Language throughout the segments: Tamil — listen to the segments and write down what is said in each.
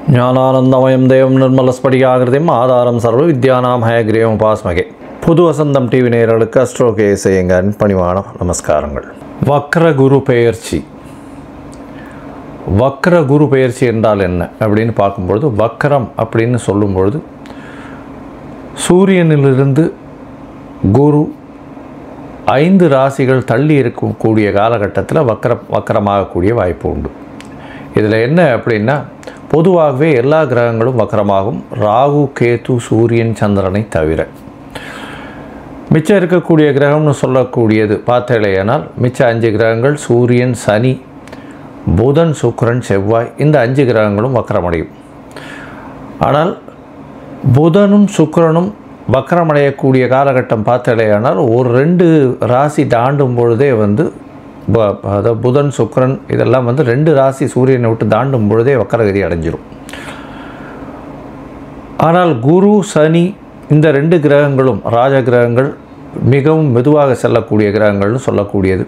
ஞானானந்தமயம் தேவம் நிர்மலஸ்படிகாகிருதிம் ஆதாரம் சர்வ வித்யானாம் ஹயக்ரீவம் உபாஸ்மகே புது வசந்தம் டிவி நேயர்களுக்கு அஸ்ட்ரோ கேசையங்கன் பணிவான நமஸ்காரங்கள் வக்ர குரு பெயர்ச்சி வக்ர குரு பெயர்ச்சி என்றால் என்ன அப்படின்னு பார்க்கும்பொழுது வக்ரம் அப்படின்னு சொல்லும்பொழுது சூரியனிலிருந்து குரு ஐந்து ராசிகள் தள்ளி இருக்கக்கூடிய காலகட்டத்தில் வக்கர வக்கரமாகக்கூடிய வாய்ப்பு உண்டு இதில் என்ன அப்படின்னா பொதுவாகவே எல்லா கிரகங்களும் வக்கரமாகும் ராகு கேது சூரியன் சந்திரனை தவிர மிச்சம் இருக்கக்கூடிய கிரகம்னு சொல்லக்கூடியது பார்த்தேலையானால் மிச்ச அஞ்சு கிரகங்கள் சூரியன் சனி புதன் சுக்கிரன் செவ்வாய் இந்த அஞ்சு கிரகங்களும் வக்கரமடையும் ஆனால் புதனும் சுக்கிரனும் வக்கரமடையக்கூடிய காலகட்டம் பார்த்தலையானால் ஒரு ரெண்டு ராசி தாண்டும் பொழுதே வந்து ப- அதாவது புதன் சுக்கிரன் இதெல்லாம் வந்து ரெண்டு ராசி சூரியனை விட்டு தாண்டும் பொழுதே வக்கரகதி அடைஞ்சிரும் ஆனால் குரு சனி இந்த ரெண்டு கிரகங்களும் ராஜ கிரகங்கள் மிகவும் மெதுவாக செல்லக்கூடிய கிரகங்கள்னு சொல்லக்கூடியது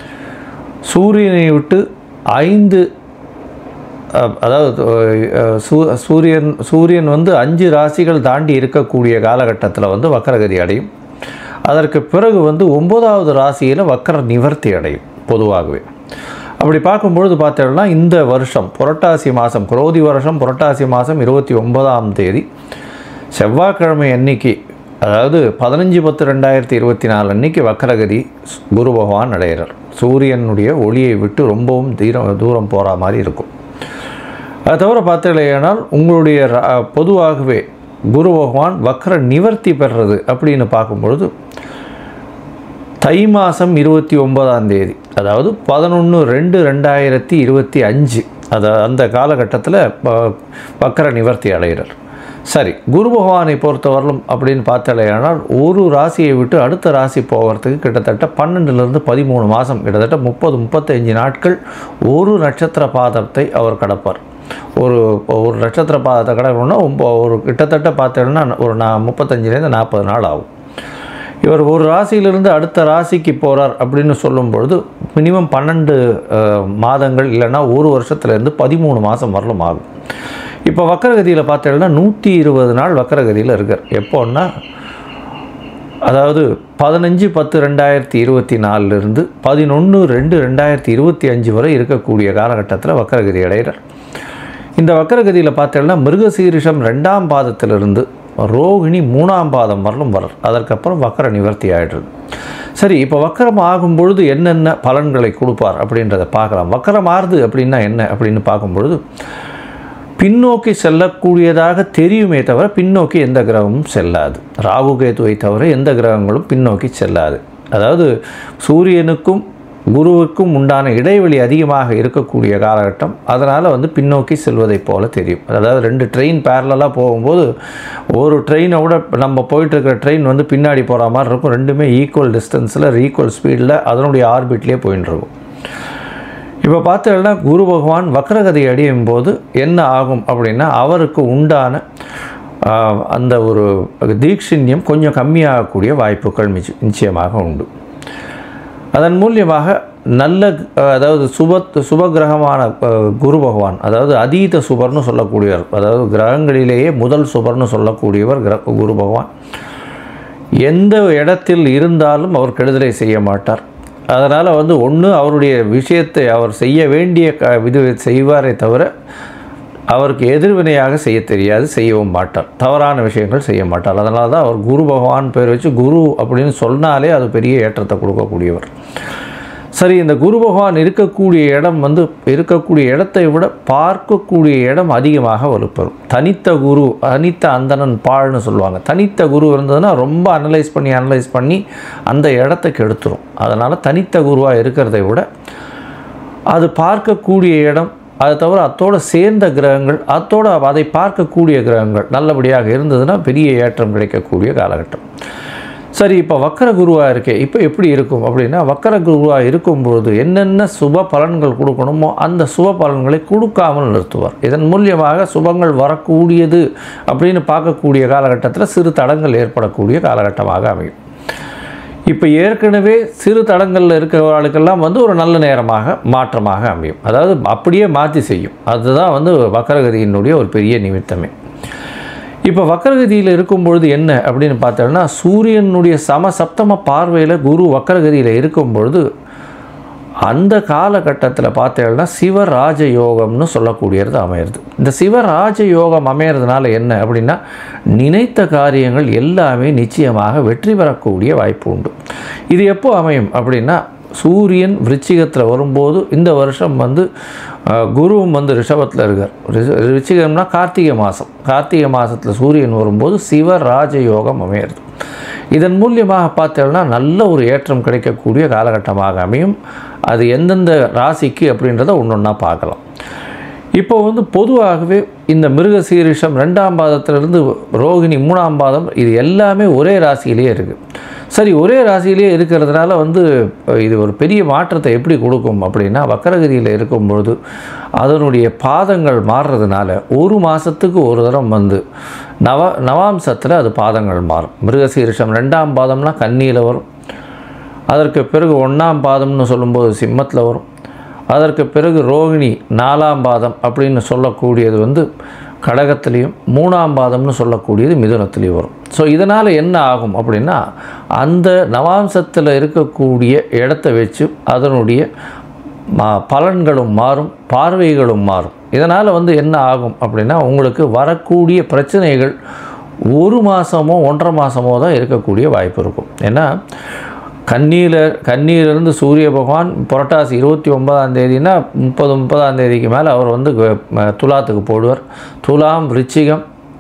சூரியனை விட்டு ஐந்து அஹ், அதாவது அஹ், சூ- சூரியன் சூரியன் வந்து அஞ்சு ராசிகள் தாண்டி இருக்கக்கூடிய காலகட்டத்தில் வந்து வக்கரகதி அடையும் அதற்கு பிறகு வந்து ஒன்பதாவது ராசியில் வக்கர நிவர்த்தி அடையும் பொதுவாகவே அப்படி பார்க்கும்பொழுது பார்த்தோம்னா இந்த வருஷம் புரட்டாசி மாதம் குரோதி வருஷம் புரட்டாசி மாதம் இருபத்தி ஒன்பதாம் தேதி செவ்வாய்க்கிழமை அன்னைக்கு அதாவது பதினஞ்சு பத்து ரெண்டாயிரத்தி இருபத்தி நாலு அன்னைக்கு வக்கரகதி குரு பகவான் அடைகிறார் சூரியனுடைய ஒளியை விட்டு ரொம்பவும் தீரம் தூரம் போகிற மாதிரி இருக்கும் அது தவிர பார்த்தீங்களேனால் உங்களுடைய ரா- பொதுவாகவே குரு பகவான் வக்ர நிவர்த்தி பெறுறது அப்படின்னு பார்க்கும்பொழுது தை மாதம் இருபத்தி ஒன்பதாம் தேதி அதாவது பதினொன்று ரெண்டு ரெண்டாயிரத்தி இருபத்தி அஞ்சு அது அந்த காலகட்டத்தில் ப- வக்கர நிவர்த்தி அடைகிறார் சரி குரு பகவானை பொறுத்தவரையிலும் அப்படின்னு பார்த்தாலேயானால் ஒரு ராசியை விட்டு அடுத்த ராசி போகிறதுக்கு கிட்டத்தட்ட பன்னெண்டுலேருந்து பதிமூணு மாதம் கிட்டத்தட்ட முப்பது முப்பத்தஞ்சு நாட்கள் ஒரு நட்சத்திர பாதத்தை அவர் கடப்பார் ஒரு ஒரு நட்சத்திர பாதத்தை கடக்கணும்னா ஒம்ப- ஒரு கிட்டத்தட்ட பார்த்தோம்னா ஒரு நான் முப்பத்தஞ்சுலேருந்து நாற்பது நாள் ஆகும் இவர் ஒரு ராசியிலிருந்து அடுத்த ராசிக்கு போகிறார் அப்படின்னு சொல்லும் பொழுது மினிமம் பன்னெண்டு அஹ், மாதங்கள் இல்லைன்னா ஒரு வருஷத்துலேருந்து பதிமூணு மாதம் வரலும் ஆகும் இப்போ வக்கரகதியில் பார்த்தீங்கன்னா நூற்றி இருபது நாள் வக்கரகதியில் இருக்கார் எப்போன்னா அதாவது பதினஞ்சு பத்து ரெண்டாயிரத்தி இருபத்தி நாலுலேருந்து பதினொன்று ரெண்டு ரெண்டாயிரத்தி இருபத்தி அஞ்சு வரை இருக்கக்கூடிய காலகட்டத்தில் வக்கரகதி அடைகிறார் இந்த வக்கரகதியில் பார்த்தீங்கன்னா மிருகசீரிஷம் ரெண்டாம் பாதத்திலிருந்து ரோகிணி மூணாம் பாதம் வரலும் வரார் அதற்கப்புறம் வக்கர நிவர்த்தி ஆயிடுறது சரி இப்போ வக்கரம் ஆகும் பொழுது என்னென்ன பலன்களை கொடுப்பார் அப்படின்றத பார்க்கலாம் வக்கரம் ஆறுது அப்படின்னா என்ன அப்படின்னு பார்க்கும்பொழுது பின்னோக்கி செல்லக்கூடியதாக தெரியுமே தவிர பின்னோக்கி எந்த கிரகமும் செல்லாது ராகு கேதுவை தவிர எந்த கிரகங்களும் பின்னோக்கி செல்லாது அதாவது சூரியனுக்கும் குருவுக்கும் உண்டான இடைவெளி அதிகமாக இருக்கக்கூடிய காலகட்டம் அதனால் வந்து பின்னோக்கி செல்வதைப் போல தெரியும் அதாவது ரெண்டு ட்ரெயின் பேரலாக போகும்போது ஒரு ட்ரெயினை விட நம்ம போயிட்டு இருக்கிற ட்ரெயின் வந்து பின்னாடி போகிற மாதிரி இருக்கும் ரெண்டுமே ஈக்குவல் டிஸ்டன்ஸில் ஈக்குவல் ஸ்பீடில் அதனுடைய ஆர்பிட்லேயே போயின்னு இருக்கும் இப்போ பார்த்தீங்கன்னா குரு பகவான் வக்ரகதி அடையும் போது என்ன ஆகும் அப்படின்னா அவருக்கு உண்டான ஆஹ், அந்த ஒரு தீட்சிண்யம் கொஞ்சம் கம்மியாகக்கூடிய வாய்ப்புகள் மிச்ச நிச்சயமாக உண்டு அதன் மூலியமாக நல்ல அஹ், அதாவது சுப சுபகிரகமான அஹ், குரு பகவான் அதாவது அதீத சுபர்னு சொல்லக்கூடியவர் அதாவது கிரகங்களிலேயே முதல் சுபர்னு சொல்லக்கூடியவர் கிர குரு பகவான் எந்த இடத்தில் இருந்தாலும் அவர் கெடுதலை செய்ய மாட்டார் அதனால் வந்து ஒன்று அவருடைய விஷயத்தை அவர் செய்ய வேண்டிய க இது செய்வாரே தவிர அவருக்கு எதிர்வினையாக செய்ய தெரியாது செய்யவும் மாட்டார் தவறான விஷயங்கள் செய்ய மாட்டார் அதனால தான் அவர் குரு பகவான் பேர் வச்சு குரு அப்படின்னு சொன்னாலே அது பெரிய ஏற்றத்தை கொடுக்கக்கூடியவர் சரி இந்த குரு பகவான் இருக்கக்கூடிய இடம் வந்து இருக்கக்கூடிய இடத்தை விட பார்க்கக்கூடிய இடம் அதிகமாக வலுப்பெறும் தனித்த குரு தனித்த அந்தணன் பாழ்னு சொல்லுவாங்க தனித்த குரு இருந்ததுன்னா ரொம்ப அனலைஸ் பண்ணி அனலைஸ் பண்ணி அந்த இடத்தை கெடுத்துரும் அதனால் தனித்த குருவாக இருக்கிறதை விட அது பார்க்கக்கூடிய இடம் அது தவிர அத்தோட சேர்ந்த கிரகங்கள் அத்தோட அதை பார்க்கக்கூடிய கிரகங்கள் நல்லபடியாக இருந்ததுன்னா பெரிய ஏற்றம் கிடைக்கக்கூடிய காலகட்டம் சரி இப்போ வக்கர குருவாக இருக்கே இப்போ எப்படி இருக்கும் அப்படின்னா வக்கர குருவாக இருக்கும்பொழுது என்னென்ன சுப பலன்கள் கொடுக்கணுமோ அந்த சுப பலன்களை கொடுக்காமல் நிறுத்துவார் இதன் மூலியமாக சுபங்கள் வரக்கூடியது அப்படின்னு பார்க்கக்கூடிய காலகட்டத்தில் சிறு தடங்கள் ஏற்படக்கூடிய காலகட்டமாக அமையும் இப்போ ஏற்கனவே சிறு தடங்களில் இருக்கிறவர்களுக்கெல்லாம் வந்து ஒரு நல்ல நேரமாக மாற்றமாக அமையும் அதாவது அப்படியே மாற்றி செய்யும் அதுதான் வந்து வக்கரகதியினுடைய ஒரு பெரிய நிமித்தமே இப்போ வக்கரகதியில் இருக்கும் பொழுது என்ன அப்படின்னு பார்த்தோம்னா சூரியனுடைய சமசப்தம பார்வையில் குரு வக்கரகதியில் இருக்கும் பொழுது அந்த காலகட்டத்தில் பார்த்தேன்னா சிவராஜ யோகம்னு சொல்லக்கூடியது அமையிறது இந்த சிவராஜ யோகம் அமையிறதுனால என்ன அப்படின்னா நினைத்த காரியங்கள் எல்லாமே நிச்சயமாக வெற்றி பெறக்கூடிய வாய்ப்பு உண்டு இது எப்போ அமையும் அப்படின்னா சூரியன் விருச்சிகத்தில் வரும்போது இந்த வருஷம் வந்து அஹ், குருவும் வந்து ரிஷபத்தில் இருக்கார் ரிஷ- விருச்சிகம்னா கார்த்திகை மாதம் கார்த்திகை மாதத்தில் சூரியன் வரும்போது சிவராஜ யோகம் அமையிறது இதன் மூலியமாக பார்த்தோம்னா நல்ல ஒரு ஏற்றம் கிடைக்கக்கூடிய காலகட்டமாக அமையும் அது எந்தெந்த ராசிக்கு அப்படின்றத ஒன்று ஒன்றா பார்க்கலாம் இப்போ வந்து பொதுவாகவே இந்த மிருக சீரிஷம் ரெண்டாம் பாதத்திலிருந்து ரோகிணி மூணாம் பாதம் இது எல்லாமே ஒரே ராசியிலே இருக்குது சரி ஒரே ராசியிலே இருக்கிறதுனால வந்து அஹ், இது ஒரு பெரிய மாற்றத்தை எப்படி கொடுக்கும் அப்படின்னா வக்கரகதியில் இருக்கும்பொழுது அதனுடைய பாதங்கள் மாறுறதுனால ஒரு மாதத்துக்கு ஒரு தரம் வந்து நவ நவாம்சத்தில் அது பாதங்கள் மாறும் மிருகசீரிஷம் ரெண்டாம் பாதம்னா கன்னியில் வரும் அதற்கு பிறகு ஒன்றாம் பாதம்னு சொல்லும்போது சிம்மத்தில் வரும் அதற்கு பிறகு ரோகிணி நாலாம் பாதம் அப்படின்னு சொல்லக்கூடியது வந்து கடகத்திலையும் மூணாம் பாதம்னு சொல்லக்கூடியது மிதுனத்திலையும் வரும் ஸோ இதனால் என்ன ஆகும் அப்படின்னா அந்த நவாம்சத்தில் இருக்கக்கூடிய இடத்த வச்சு அதனுடைய மா பலன்களும் மாறும் பார்வைகளும் மாறும் இதனால் வந்து என்ன ஆகும் அப்படின்னா உங்களுக்கு வரக்கூடிய பிரச்சனைகள் ஒரு மாதமோ ஒன்றரை மாதமோ தான் இருக்கக்கூடிய வாய்ப்பு இருக்கும் ஏன்னா கன்னியில் கன்னியிலிருந்து சூரிய பகவான் புரட்டாசி இருபத்தி ஒன்பதாம் தேதினா முப்பது முப்பதாம் தேதிக்கு மேலே அவர் வந்து கு- ம- துலாத்துக்கு போடுவார் துலாம் விருச்சிகம்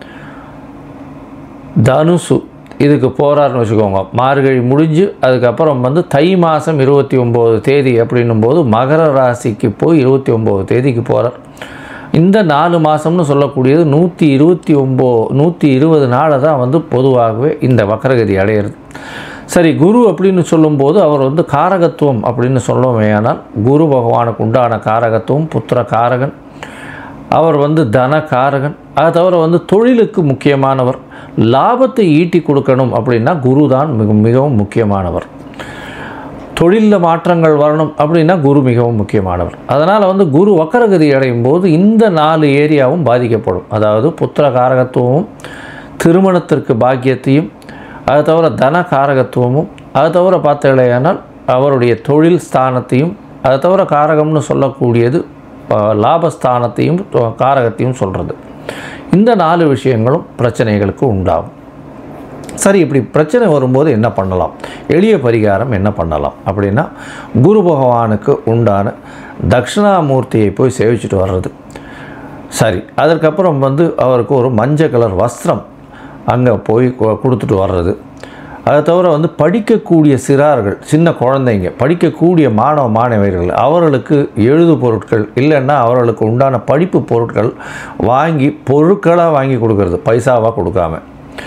தனுசு இதுக்கு போகிறாருன்னு வச்சுக்கோங்க மார்கழி முடிஞ்சு அதுக்கப்புறம் வந்து தை மாதம் இருபத்தி ஒம்பது தேதி அப்படின்னும் போது மகர ராசிக்கு போய் இருபத்தி ஒம்பது தேதிக்கு போகிறார் இந்த நாலு மாதம்னு சொல்லக்கூடியது நூற்றி இருபத்தி ஒம்போ நூற்றி இருபது நாளை தான் வந்து பொதுவாகவே இந்த வக்கரகதி அடையிறது சரி குரு அப்படின்னு சொல்லும்போது அவர் வந்து காரகத்துவம் அப்படின்னு சொல்லுவேயானால் குரு பகவானுக்கு உண்டான காரகத்துவம் புத்திர காரகன் அவர் வந்து தன காரகன் அது தவிர வந்து தொழிலுக்கு முக்கியமானவர் லாபத்தை ஈட்டி கொடுக்கணும் அப்படின்னா குரு தான் மிக மிகவும் முக்கியமானவர் தொழிலில் மாற்றங்கள் வரணும் அப்படின்னா குரு மிகவும் முக்கியமானவர் அதனால் வந்து குரு வக்கரகதி அடையும் போது இந்த நாலு ஏரியாவும் பாதிக்கப்படும் அதாவது புத்திர காரகத்துவமும் திருமணத்திற்கு பாக்கியத்தையும் அது தவிர தன காரகத்துவமும் அது தவிர பார்த்தீங்களேனால் அவருடைய தொழில் ஸ்தானத்தையும் அது தவிர காரகம்னு சொல்லக்கூடியது அஹ், லாபஸ்தானத்தையும் அஹ், காரகத்தையும் சொல்கிறது இந்த நாலு விஷயங்களும் பிரச்சனைகளுக்கு உண்டாகும் சரி இப்படி பிரச்சனை வரும்போது என்ன பண்ணலாம் எளிய பரிகாரம் என்ன பண்ணலாம் அப்படின்னா குரு பகவானுக்கு உண்டான தட்சிணாமூர்த்தியை போய் சேவிச்சுட்டு வர்றது சரி அதற்கப்புறம் வந்து அவருக்கு ஒரு மஞ்சள் கலர் வஸ்திரம் அங்கே போய் கொ- கொடுத்துட்டு வர்றது அதை தவிர வந்து படிக்கக்கூடிய சிறார்கள் சின்ன குழந்தைங்க படிக்கக்கூடிய மாணவ மாணவியர்கள் அவர்களுக்கு எழுது பொருட்கள் இல்லைன்னா அவர்களுக்கு உண்டான படிப்பு பொருட்கள் வாங்கி பொருட்களாக வாங்கி கொடுக்கறது பைசாவாக கொடுக்காம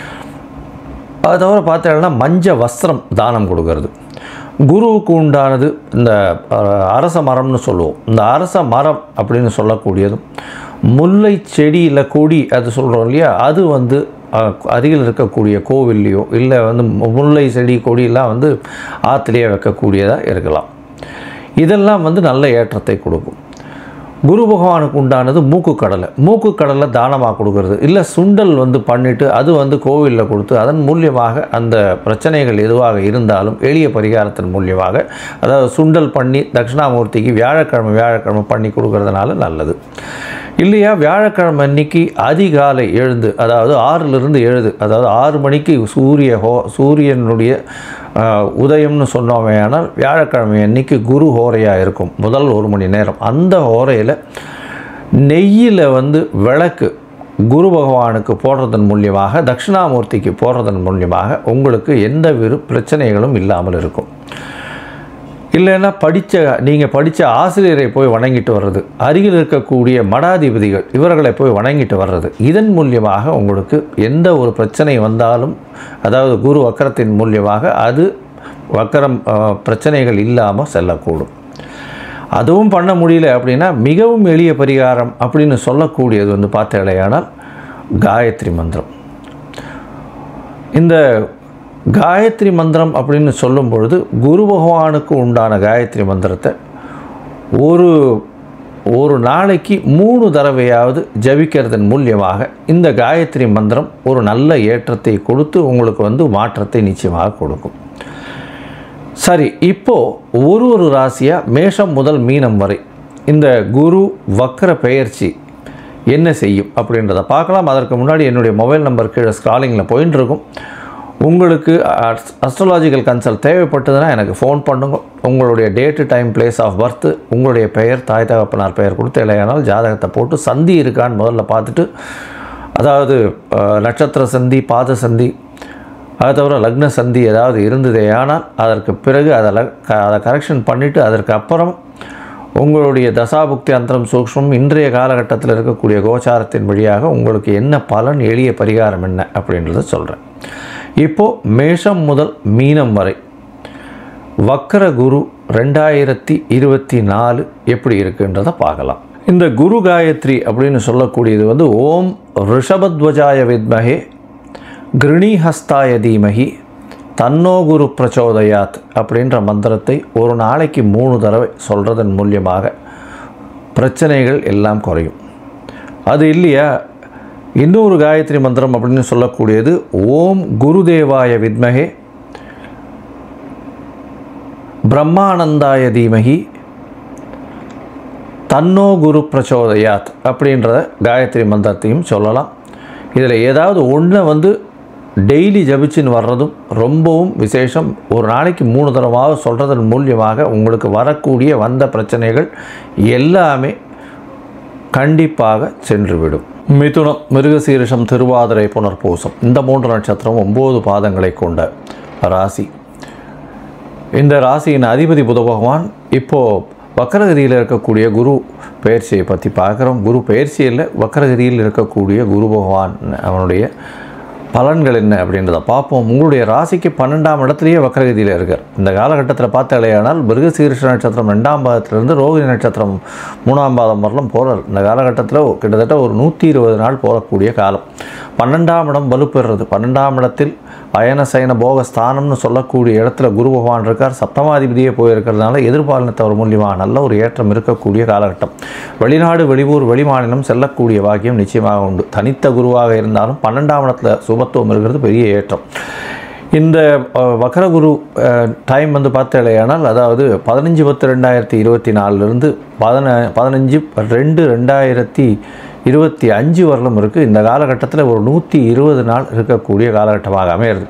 அது தவிர பார்த்தீங்கன்னா மஞ்ச வஸ்திரம் தானம் கொடுக்கறது குருவுக்கு உண்டானது இந்த அஹ், அரச மரம்னு சொல்லுவோம் இந்த அரச மரம் அப்படின்னு சொல்லக்கூடியதும் முல்லை செடி இல்லை கொடி அது சொல்கிறோம் இல்லையா அது வந்து அஹ், அருகில் இருக்கக்கூடிய கோவில்லையோ இல்லை வந்து முல்லை செடி கொடியெல்லாம் வந்து ஆற்றுலேயே வைக்கக்கூடியதாக இருக்கலாம் இதெல்லாம் வந்து நல்ல ஏற்றத்தை கொடுக்கும் குரு பகவானுக்கு உண்டானது மூக்கு கடலை மூக்கு கடலை தானமாக கொடுக்கறது இல்லை சுண்டல் வந்து பண்ணிட்டு அது வந்து கோவிலில் கொடுத்து அதன் மூலியமாக அந்த பிரச்சனைகள் எதுவாக இருந்தாலும் எளிய பரிகாரத்தின் மூலியமாக அதாவது சுண்டல் பண்ணி தட்சிணாமூர்த்திக்கு வியாழக்கிழமை வியாழக்கிழமை பண்ணி கொடுக்கறதுனால நல்லது இல்லையா வியாழக்கிழமை அன்னைக்கு அதிகாலை எழுந்து அதாவது ஆறிலிருந்து எழுது அதாவது ஆறு மணிக்கு சூரிய ஹோ சூரியனுடைய ஆஹ், உதயம்னு சொன்னோமே ஆனால் வியாழக்கிழமை அன்னைக்கு குரு ஹோரையாக இருக்கும் முதல் ஒரு மணி நேரம் அந்த ஹோரையில் நெய்யில் வந்து விளக்கு குரு பகவானுக்கு போடுறதன் மூலியமாக தட்சிணாமூர்த்திக்கு போடுறதன் மூலியமாக உங்களுக்கு எந்த விரு பிரச்சனைகளும் இல்லாமல் இருக்கும் இல்லைன்னா படித்த நீங்கள் படித்த ஆசிரியரை போய் வணங்கிட்டு வர்றது அருகில் இருக்கக்கூடிய மடாதிபதிகள் இவர்களை போய் வணங்கிட்டு வர்றது இதன் மூலியமாக உங்களுக்கு எந்த ஒரு பிரச்சனை வந்தாலும் அதாவது குரு வக்கரத்தின் மூலியமாக அது வக்கரம் அஹ், பிரச்சனைகள் இல்லாமல் செல்லக்கூடும் அதுவும் பண்ண முடியல அப்படின்னா மிகவும் எளிய பரிகாரம் அப்படின்னு சொல்லக்கூடியது வந்து பார்த்தீங்களேயானால் காயத்ரி மந்திரம் இந்த காயத்ரி மந்திரம் அப்படின்னு சொல்லும் பொழுது குரு பகவானுக்கு உண்டான காயத்ரி மந்திரத்தை ஒரு ஒரு நாளைக்கு மூணு தடவையாவது ஜபிக்கிறதன் மூலியமாக இந்த காயத்ரி மந்திரம் ஒரு நல்ல ஏற்றத்தை கொடுத்து உங்களுக்கு வந்து மாற்றத்தை நிச்சயமாக கொடுக்கும் சரி இப்போது ஒரு ஒரு ராசியாக மேஷம் முதல் மீனம் வரை இந்த குரு வக்கர பெயர்ச்சி என்ன செய்யும் அப்படின்றத பார்க்கலாம் அதற்கு முன்னாடி என்னுடைய மொபைல் நம்பர் கீழே ஸ்க்ராலிங்கில் போயின்னு இருக்கும் உங்களுக்கு அஸ்ட்ராலாஜிக்கல் கன்சல்ட் தேவைப்பட்டதுன்னா எனக்கு ஃபோன் பண்ணுங்க உங்களுடைய date time place of birth உங்களுடைய பெயர் தாய் தகப்பனார் பெயர் கொடுத்து இல்லையானால் ஜாதகத்தை போட்டு சந்தி இருக்கான்னு முதல்ல பார்த்துட்டு அதாவது அஹ், நட்சத்திர சந்தி பாத சந்தி அதை தவிர லக்ன சந்தி ஏதாவது இருந்ததே ஆனால் அதற்கு பிறகு அதில் க அதை கரெக்ஷன் பண்ணிவிட்டு அதற்கு அப்புறம் உங்களுடைய தசாபுக்தி அந்தரம் சூக்ஷ்மம் இன்றைய காலகட்டத்தில் இருக்கக்கூடிய கோச்சாரத்தின் வழியாக உங்களுக்கு என்ன பலன் எளிய பரிகாரம் என்ன அப்படின்றத சொல்கிறேன் இப்போது மேஷம் முதல் மீனம் வரை வக்கர குரு ரெண்டாயிரத்தி இருபத்தி நாலு எப்படி இருக்குன்றதை பார்க்கலாம் இந்த குரு காயத்ரி அப்படின்னு சொல்லக்கூடியது வந்து ஓம் ரிஷபத்வஜாய வித்மகே கிருணிஹஸ்தாய தீமகி தன்னோ குரு பிரச்சோதயாத் அப்படின்ற மந்திரத்தை ஒரு நாளைக்கு மூணு தடவை சொல்கிறதன் மூலியமாக பிரச்சனைகள் எல்லாம் குறையும் அது இல்லையா இன்னொரு காயத்ரி மந்திரம் அப்படின்னு சொல்லக்கூடியது ஓம் குருதேவாய வித்மகே பிரம்மானந்தாய தீமகி தன்னோ குரு பிரச்சோதயாத் அப்படின்ற காயத்ரி மந்திரத்தையும் சொல்லலாம் இதில் ஏதாவது ஒன்றை வந்து டெய்லி ஜபிச்சுன்னு வர்றதும் ரொம்பவும் விசேஷம் ஒரு நாளைக்கு மூணு தடவாக சொல்கிறதன் மூலியமாக உங்களுக்கு வரக்கூடிய வந்த பிரச்சனைகள் எல்லாமே கண்டிப்பாக சென்றுவிடும் மிதுனம் மிருகசீரிஷம் திருவாதிரை புனர்பூசம் இந்த மூன்று நட்சத்திரம் ஒம்பது பாதங்களை கொண்ட ராசி இந்த ராசியின் அதிபதி புத பகவான் இப்போது வக்கரகதியில் இருக்கக்கூடிய குரு பயிற்சியை பற்றி பார்க்குறோம் குரு பயிற்சியில் வக்கரகதியில் இருக்கக்கூடிய குரு பகவான் அவனுடைய பலன்கள் என்ன அப்படின்றத பார்ப்போம் உங்களுடைய ராசிக்கு பன்னெண்டாம் இடத்துலையே வக்கரகதியில் இருக்கார் இந்த காலகட்டத்தில் பார்த்தாலேயானால் மிருகசீரிஷ நட்சத்திரம் ரெண்டாம் பாதத்திலிருந்து ரோகிணி நட்சத்திரம் மூணாம் பாதம் வரலாம் போகிறார் இந்த காலகட்டத்தில் கிட்டத்தட்ட ஒரு நூற்றி இருபது நாள் போகக்கூடிய காலம் பன்னெண்டாம் இடம் வலுப்பெறுறது பன்னெண்டாம் இடத்தில் அயன சயன போக ஸ்தானம்னு சொல்லக்கூடிய இடத்துல குரு பகவான் இருக்கார் சப்தமாதிபதியே போயிருக்கிறதுனால எதிர்பாலினத்தவர் மூலியமாக நல்ல ஒரு ஏற்றம் இருக்கக்கூடிய காலகட்டம் வெளிநாடு வெளியூர் வெளிமாநிலம் செல்லக்கூடிய பாக்கியம் நிச்சயமாக உண்டு தனித்த குருவாக இருந்தாலும் பன்னெண்டாம் இடத்துல சுபத்துவம் இருக்கிறது பெரிய ஏற்றம் இந்த அஹ், வக்கரகுரு டைம் வந்து பார்த்தலையானால் அதாவது பதினஞ்சு பத்து ரெண்டாயிரத்தி இருபத்தி நாலுலேருந்து பதின பதினஞ்சு ரெண்டு ரெண்டாயிரத்தி இருபத்தி அஞ்சு வரலும் இருக்குது இந்த காலகட்டத்தில் ஒரு நூற்றி இருபது நாள் இருக்கக்கூடிய காலகட்டமாக அமையிறது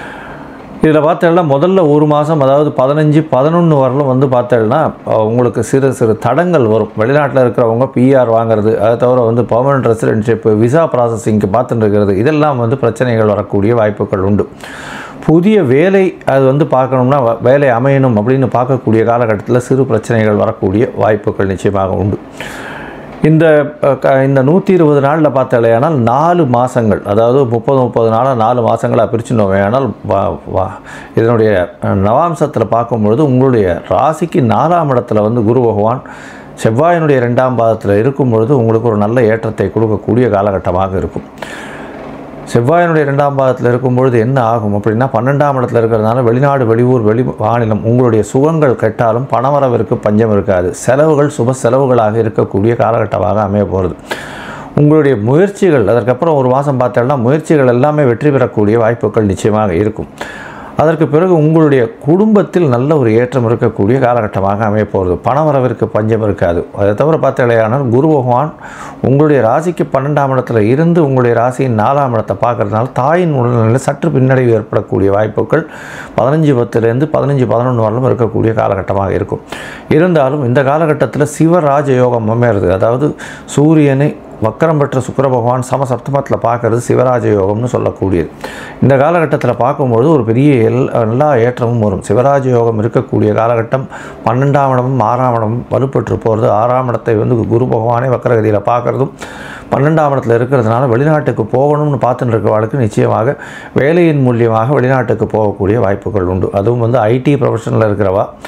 இதில் பார்த்தேன்னா முதல்ல ஒரு மாதம் அதாவது பதினஞ்சு பதினொன்று வரலும் வந்து பார்த்தேன்னா உங்களுக்கு சிறு சிறு தடங்கள் வரும் வெளிநாட்டில் இருக்கிறவங்க பிஆர் வாங்குறது அதை தவிர வந்து பர்மனன்ட் ரெசிடென்ஷிப் விசா ப்ராசஸிங்க்கு பார்த்துட்டு இருக்கிறது இதெல்லாம் வந்து பிரச்சனைகள் வரக்கூடிய வாய்ப்புகள் உண்டு புதிய வேலை அது வந்து பார்க்கணும்னா வ- வேலை அமையணும் அப்படின்னு பார்க்கக்கூடிய காலகட்டத்தில் சிறு பிரச்சனைகள் வரக்கூடிய வாய்ப்புகள் நிச்சயமாக உண்டு இந்த அஹ், க- இந்த நூற்றி இருபது நாளில் பார்த்தாலேயானால் நாலு மாதங்கள் அதாவது முப்பது முப்பது நாளாக நாலு மாதங்களாக பிரிச்சுனோம் ஆனால் வா வா இதனுடைய அஹ், நவாம்சத்தில் பார்க்கும்பொழுது உங்களுடைய ராசிக்கு நாலாம் இடத்துல வந்து குரு பகவான் செவ்வாயினுடைய ரெண்டாம் பாதத்தில் இருக்கும் பொழுது உங்களுக்கு ஒரு நல்ல ஏற்றத்தை கொடுக்கக்கூடிய காலகட்டமாக இருக்கும் செவ்வாயினுடைய ரெண்டாம் பாதத்தில் இருக்கும்பொழுது என்ன ஆகும் அப்படின்னா பன்னெண்டாம் இடத்துல இருக்கிறதுனால வெளிநாடு வெளியூர் வெளி மாநிலம் உங்களுடைய சுகங்கள் கெட்டாலும் பணவரவிற்கு பஞ்சம் இருக்காது செலவுகள் சுப செலவுகளாக இருக்கக்கூடிய காலகட்டமாக அமைய போகிறது உங்களுடைய முயற்சிகள் அதற்கப்புறம் ஒரு மாதம் பார்த்தோம்னா முயற்சிகள் எல்லாமே வெற்றி பெறக்கூடிய வாய்ப்புகள் நிச்சயமாக இருக்கும் அதற்கு பிறகு உங்களுடைய குடும்பத்தில் நல்ல ஒரு ஏற்றம் இருக்கக்கூடிய காலகட்டமாக அமைய போகிறது பணவரவிற்கு பஞ்சம் இருக்காது அதை தவிர பார்த்தாலேயானால் குரு பகவான் உங்களுடைய ராசிக்கு பன்னெண்டாம் இடத்துல இருந்து உங்களுடைய ராசியின் நாலாம் இடத்தை பார்க்கறதுனால தாயின் உடல்நிலையில் சற்று பின்னடைவு ஏற்படக்கூடிய வாய்ப்புகள் பதினஞ்சு பத்துலேருந்து பதினஞ்சு பதினொன்று வரலும் இருக்கக்கூடிய காலகட்டமாக இருக்கும் இருந்தாலும் இந்த காலகட்டத்தில் சிவராஜ யோகம் அமையிறது அதாவது சூரியனை வக்கரம் பெற்ற சுக்கிர பகவான் சம சப்தமத்தில் பார்க்கறது சிவராஜ யோகம்னு சொல்லக்கூடியது இந்த காலகட்டத்தில் பார்க்கும்பொழுது ஒரு பெரிய எல் எல்லா ஏற்றமும் வரும் சிவராஜ யோகம் இருக்கக்கூடிய காலகட்டம் பன்னெண்டாம் இடமும் ஆறாம் இடமும் வலுப்பெற்று போகிறது ஆறாம் இடத்தை வந்து குரு பகவானே வக்கரகதியில் பார்க்குறதும் பன்னெண்டாம் இடத்துல இருக்கிறதுனால வெளிநாட்டுக்கு போகணும்னு பார்த்துட்டு இருக்கிறவர்களுக்கு நிச்சயமாக வேலையின் மூலியமாக வெளிநாட்டுக்கு போகக்கூடிய வாய்ப்புகள் உண்டு அதுவும் வந்து ஐடி ப்ரொஃபஷனில் இருக்கிறவா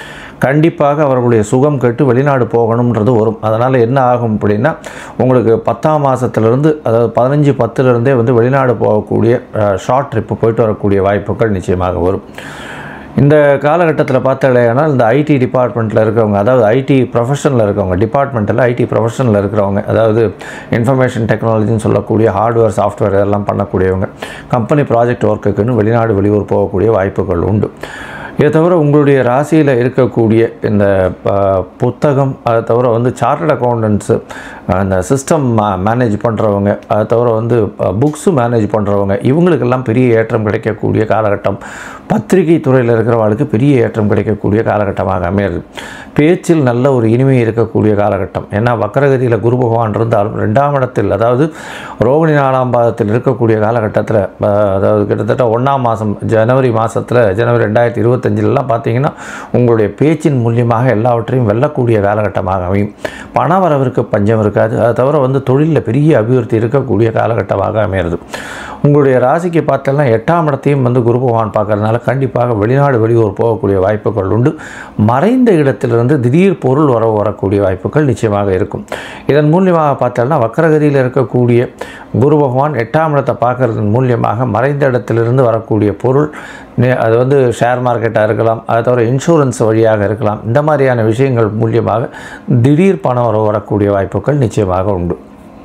கண்டிப்பாக அவர்களுடைய சுகம் கெட்டு வெளிநாடு போகணுன்றது வரும் அதனால் என்ன ஆகும் அப்படின்னா உங்களுக்கு பத்தாம் மாதத்துலேருந்து அதாவது பதினஞ்சு பத்துலேருந்தே வந்து வெளிநாடு போகக்கூடிய ஷார்ட் ட்ரிப்பு போயிட்டு வரக்கூடிய வாய்ப்புகள் நிச்சயமாக வரும் இந்த காலகட்டத்தில் பார்த்தாலேனால் இந்த ஐடி டிபார்ட்மெண்ட்டில் இருக்கிறவங்க அதாவது ஐடி ப்ரொஃபஷனில் இருக்கவங்க டிபார்ட்மெண்ட்டில் ஐடி ப்ரொஃபஷனில் இருக்கிறவங்க அதாவது இன்ஃபர்மேஷன் டெக்னாலஜின்னு சொல்லக்கூடிய ஹார்ட்வேர் சாஃப்ட்வேர் இதெல்லாம் பண்ணக்கூடியவங்க கம்பெனி ப்ராஜெக்ட் ஒர்க்குக்குன்னு வெளிநாடு வெளியூர் போகக்கூடிய வாய்ப்புகள் உண்டு இதை தவிர உங்களுடைய ராசியில் இருக்கக்கூடிய இந்த ப- புத்தகம் அதை தவிர வந்து சார்ட்டட் அக்கௌண்டன்ஸு அந்த சிஸ்டம் மேனேஜ் பண்ணுறவங்க அதை தவிர வந்து புக்ஸு மேனேஜ் பண்ணுறவங்க இவங்களுக்கெல்லாம் பெரிய ஏற்றம் கிடைக்கக்கூடிய காலகட்டம் பத்திரிகை துறையில் இருக்கிறவங்களுக்கு பெரிய ஏற்றம் கிடைக்கக்கூடிய காலகட்டமாக அமையிறது பேச்சில் நல்ல ஒரு இனிமை இருக்கக்கூடிய காலகட்டம் ஏன்னா வக்கரகதியில் குரு பகவான் இருந்தாலும் ரெண்டாம் இடத்தில் அதாவது ரோகிணி நாலாம் பாதத்தில் இருக்கக்கூடிய காலகட்டத்தில் அதாவது கிட்டத்தட்ட ஒன்றாம் மாதம் ஜனவரி மாதத்தில் ஜனவரி ரெண்டாயிரத்தி இருபத்தஞ்சிலலாம் பார்த்தீங்கன்னா உங்களுடைய பேச்சின் மூலியமாக எல்லாவற்றையும் வெல்லக்கூடிய காலகட்டமாக அமையும் பண வரவிற்கு பஞ்சம் இருக்காது அதை தவிர வந்து தொழிலில் பெரிய அபிவிருத்தி இருக்கக்கூடிய காலகட்டமாக அமையிறது உங்களுடைய ராசிக்கு பார்த்தோம்னா எட்டாம் இடத்தையும் வந்து குரு பகவான் பார்க்கறதுனால கண்டிப்பாக வெளிநாடு வெளியூர் போகக்கூடிய வாய்ப்புகள் உண்டு மறைந்த இடத்திலிருந்து திடீர் பொருள் வரவு வரக்கூடிய வாய்ப்புகள் நிச்சயமாக இருக்கும் இதன் மூலியமாக பார்த்தோம்னா வக்கரகதியில் இருக்கக்கூடிய குரு பகவான் எட்டாம் இடத்தை பார்க்கறதன் மூலியமாக மறைந்த இடத்திலிருந்து வரக்கூடிய பொருள் நே- அது வந்து ஷேர் மார்க்கெட்டாக இருக்கலாம் அதை தவிர இன்சூரன்ஸ் வழியாக இருக்கலாம் இந்த மாதிரியான விஷயங்கள் மூலியமாக திடீர் பணம் வர வரக்கூடிய வாய்ப்புகள் நிச்சயமாக உண்டு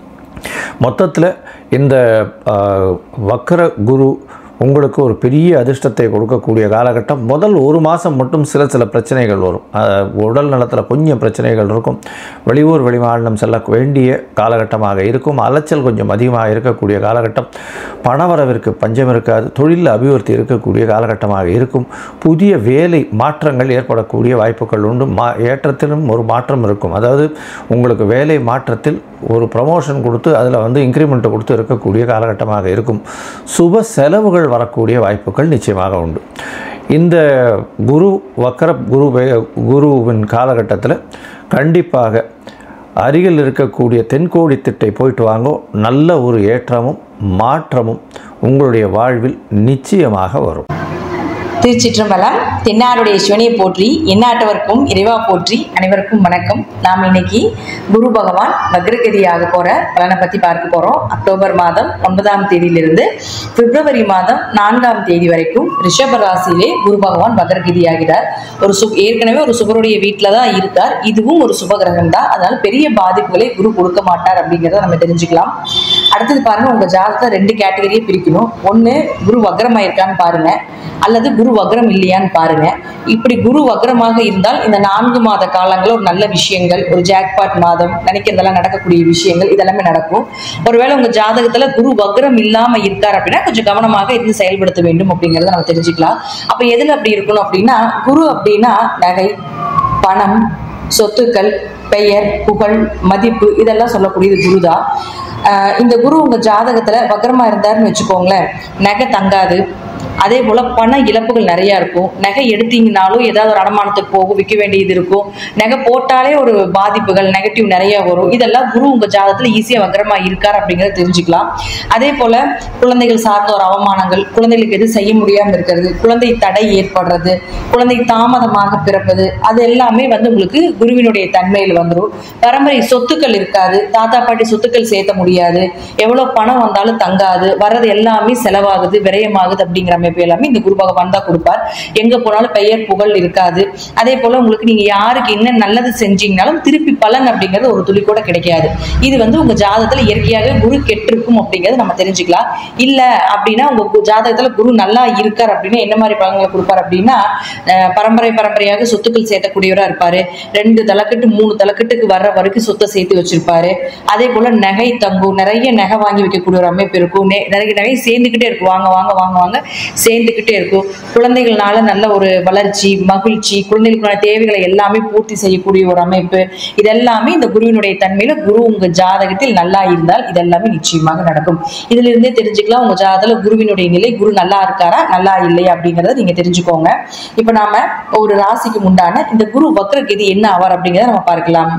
மொத்தத்தில் இந்த ஆஹ், வக்கர குரு உங்களுக்கு ஒரு பெரிய அதிர்ஷ்டத்தை கொடுக்கக்கூடிய காலகட்டம் முதல் ஒரு மாதம் மட்டும் சில சில பிரச்சனைகள் வரும் ஆஹ், உடல் நலத்தில் கொஞ்சம் பிரச்சனைகள் இருக்கும் வெளியூர் வெளிமாநிலம் செல்ல வேண்டிய காலகட்டமாக இருக்கும் அலைச்சல் கொஞ்சம் அதிகமாக இருக்கக்கூடிய காலகட்டம் பணவரவிற்கு பஞ்சம் இருக்காது தொழிலில் அபிவிருத்தி இருக்கக்கூடிய காலகட்டமாக இருக்கும் புதிய வேலை மாற்றங்கள் ஏற்படக்கூடிய வாய்ப்புகள் உண்டு மா ஏற்றத்திலும் ஒரு மாற்றம் இருக்கும் அதாவது உங்களுக்கு வேலை மாற்றத்தில் ஒரு ப்ரமோஷன் கொடுத்து அதில் வந்து இன்க்ரிமெண்ட் கொடுத்து இருக்கக்கூடிய காலகட்டமாக இருக்கும் சுப செலவுகள் வரக்கூடிய வாய்ப்புகள் நிச்சயமாக உண்டு இந்த குரு வக்கர குரு வே- குருவின் காலகட்டத்தில் கண்டிப்பாக அருகில் இருக்கக்கூடிய தென்கோடி திட்டை போயிட்டு வாங்கோ நல்ல ஒரு ஏற்றமும் மாற்றமும் உங்களுடைய வாழ்வில் நிச்சயமாக வரும் திருச்சிற்றம்பலம் தென்னாடுடைய சிவனையை போற்றி எந்நாட்டவர்க்கும் இறைவா போற்றி அனைவருக்கும் வணக்கம் நாம் இன்னைக்கு குரு பகவான் வக்ரகதியாக போற பலனை பத்தி பார்க்க போறோம் அக்டோபர் மாதம் ஒன்பதாம் தேதியிலிருந்து பிப்ரவரி மாதம் நான்காம் தேதி வரைக்கும் ரிஷப ராசியிலே குரு பகவான் வக்ரகதி ஆகிறார் ஒரு சு ஏற்கனவே ஒரு சுபருடைய வீட்டில் தான் இருக்கார் இதுவும் ஒரு சுப கிரகம் தான் அதனால பெரிய பாதிப்புகளை குரு கொடுக்க மாட்டார் அப்படிங்கிறத நம்ம தெரிஞ்சுக்கலாம் அடுத்தது பாருங்க உங்க ஜாதகத்தை ரெண்டு கேட்டகரியை பிரிக்கணும் ஒன்று குரு வக்ரமாயிருக்கான்னு பாருங்க அல்லது குரு வக்ரம் இல்லையான்னு பாருங்க இப்படி குரு வக்ரமாக இருந்தால் இந்த நான்கு மாத காலங்கள் ஒரு நல்ல விஷயங்கள் ஒரு ஜாக்பாட் மாதம் நினைக்கிறதெல்லாம் நடக்கக்கூடிய விஷயங்கள் இதெல்லாமே நடக்கும் ஒருவேளை உங்க ஜாதகத்துல குரு வக்ரம் இல்லாம இருக்கார் அப்படின்னா கொஞ்சம் கவனமாக இருந்து செயல்படுத்த வேண்டும் அப்படிங்கறத நம்ம தெரிஞ்சுக்கலாம் அப்ப எதுல அப்படி இருக்கணும் அப்படின்னா குரு அப்படின்னா நகை பணம் சொத்துக்கள் பெயர் புகழ் மதிப்பு இதெல்லாம் சொல்லக்கூடியது குருதான் ஆஹ் இந்த குரு உங்க ஜாதகத்துல வக்கரமா இருந்தாருன்னு வச்சுக்கோங்களேன் நகை தங்காது அதே போல பண இழப்புகள் நிறைய இருக்கும் நகை எடுத்தீங்கனாலும் ஏதாவது ஒரு அடமானத்துக்கு போகும் விற்க வேண்டியது இருக்கும் நகை போட்டாலே ஒரு பாதிப்புகள் நெகட்டிவ் நிறைய வரும் இதெல்லாம் குரு உங்க ஜாதகத்துல ஈஸியா வக்கரமா இருக்கார் அப்படிங்கறத தெரிஞ்சுக்கலாம் அதே போல குழந்தைகள் சார்ந்த ஒரு அவமானங்கள் குழந்தைகளுக்கு எது செய்ய முடியாம இருக்கிறது குழந்தை தடை ஏற்படுறது குழந்தை தாமதமாக பிறப்பது அது எல்லாமே வந்து உங்களுக்கு குருவினுடைய தன்மையில் வந்துடும் பரம்பரை சொத்துக்கள் இருக்காது தாத்தா பாட்டி சொத்துக்கள் சேர்த்த முடியாது எவ்வளவு பணம் வந்தாலும் தங்காது வர்றது எல்லாமே செலவாகுது விரயமாகுது அப்படிங்கிற அமைப்பு எல்லாமே இந்த குரு பகவான் தான் கொடுப்பார் எங்க போனாலும் பெயர் புகழ் இருக்காது அதே போல உங்களுக்கு நீங்க யாருக்கு என்ன நல்லது செஞ்சீங்கனாலும் திருப்பி பலன் அப்படிங்கிறது ஒரு துளி கூட கிடைக்காது இது வந்து உங்க ஜாதகத்துல இயற்கையாகவே குரு கெட்டிருக்கும் அப்படிங்கறத நம்ம தெரிஞ்சுக்கலாம் இல்ல அப்படின்னா உங்க கு- ஜாதகத்துல குரு நல்லா இருக்கார் அப்படின்னா என்ன மாதிரி பலன்களை கொடுப்பார் அப்படின்னா அஹ், பரம்பரை பரம்பரையாக சொத்துக்கள் சேர்த்தக்கூடியவரா இருப்பாரு ரெண்டு தலைக்கட்டு மூணு தலைக்கட்டுக்கு வர்ற வரைக்கும் சொத்தை சேர்த்து வச்சிருப்பாரு அதே போல நகை தங்கும் நிறைய நகை வாங்கி வைக்கக்கூடிய ஒரு அமைப்பு இருக்கும் நெ- நிறைய நகை சேர்ந்துக்கிட்டே இருக்கும் வாங்க வாங்க வாங்க வாங்க சேர்ந்துக்கிட்டே இருக்கும் குழந்தைகள்னால நல்ல ஒரு வளர்ச்சி மகிழ்ச்சி குழந்தைகளுக்கான தேவைகளை எல்லாமே பூர்த்தி செய்யக்கூடிய ஒரு அமைப்பு இதெல்லாமே இந்த குருவினுடைய தன்மையில குரு உங்க ஜாதகத்தில் நல்லா இருந்தால் இதெல்லாமே நிச்சயமாக நடக்கும் இதுல இருந்தே தெரிஞ்சுக்கலாம் உங்க ஜாதகத்துல குருவினுடைய நிலை குரு நல்லா இருக்காரா நல்லா இல்லையா அப்படிங்கறத நீங்க தெரிஞ்சுக்கோங்க இப்ப நாம ஒரு ராசிக்கு உண்டான இந்த குரு வக்ரகதி என்ன ஆவார் அப்படிங்கறத நம்ம பார்க்கலாம்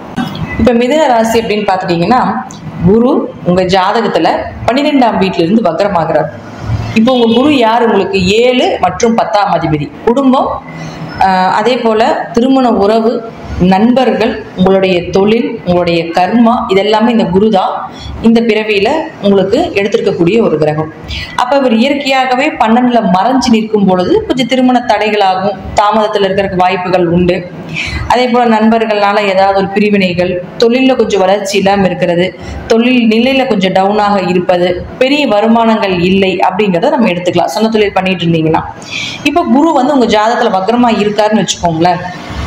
இப்ப மிதுன ராசி அப்படின்னு பார்த்துட்டீங்கன்னா குரு உங்க ஜாதகத்துல பன்னிரெண்டாம் வீட்டுல இருந்து வக்ரமாகிறார் இப்போ உங்க குரு யார் உங்களுக்கு ஏழு மற்றும் பத்தாம் அதிபதி குடும்பம் ஆஹ் அதே போல திருமண உறவு நண்பர்கள் உங்களுடைய தொழில் உங்களுடைய கர்மா இதெல்லாமே இந்த குரு தான் இந்த பிறவியில உங்களுக்கு எடுத்திருக்கக்கூடிய ஒரு கிரகம் அப்ப இவர் இயற்கையாகவே பன்னெண்டுல மறைஞ்சு நிற்கும் பொழுது கொஞ்சம் திருமண தடைகளாகும் தாமதத்தில் இருக்கிறதுக்கு வாய்ப்புகள் உண்டு அதே போல நண்பர்களால ஏதாவது ஒரு பிரிவினைகள் தொழில்ல கொஞ்சம் வளர்ச்சி இல்லாம இருக்கிறது தொழில் நிலையில கொஞ்சம் டவுனாக இருப்பது பெரிய வருமானங்கள் இல்லை அப்படிங்கிறத நம்ம எடுத்துக்கலாம் சொந்த தொழில் பண்ணிட்டு இருந்தீங்கன்னா இப்ப குரு வந்து உங்க ஜாதகத்துல வக்ரமா இருக்காருன்னு வச்சுக்கோங்களேன்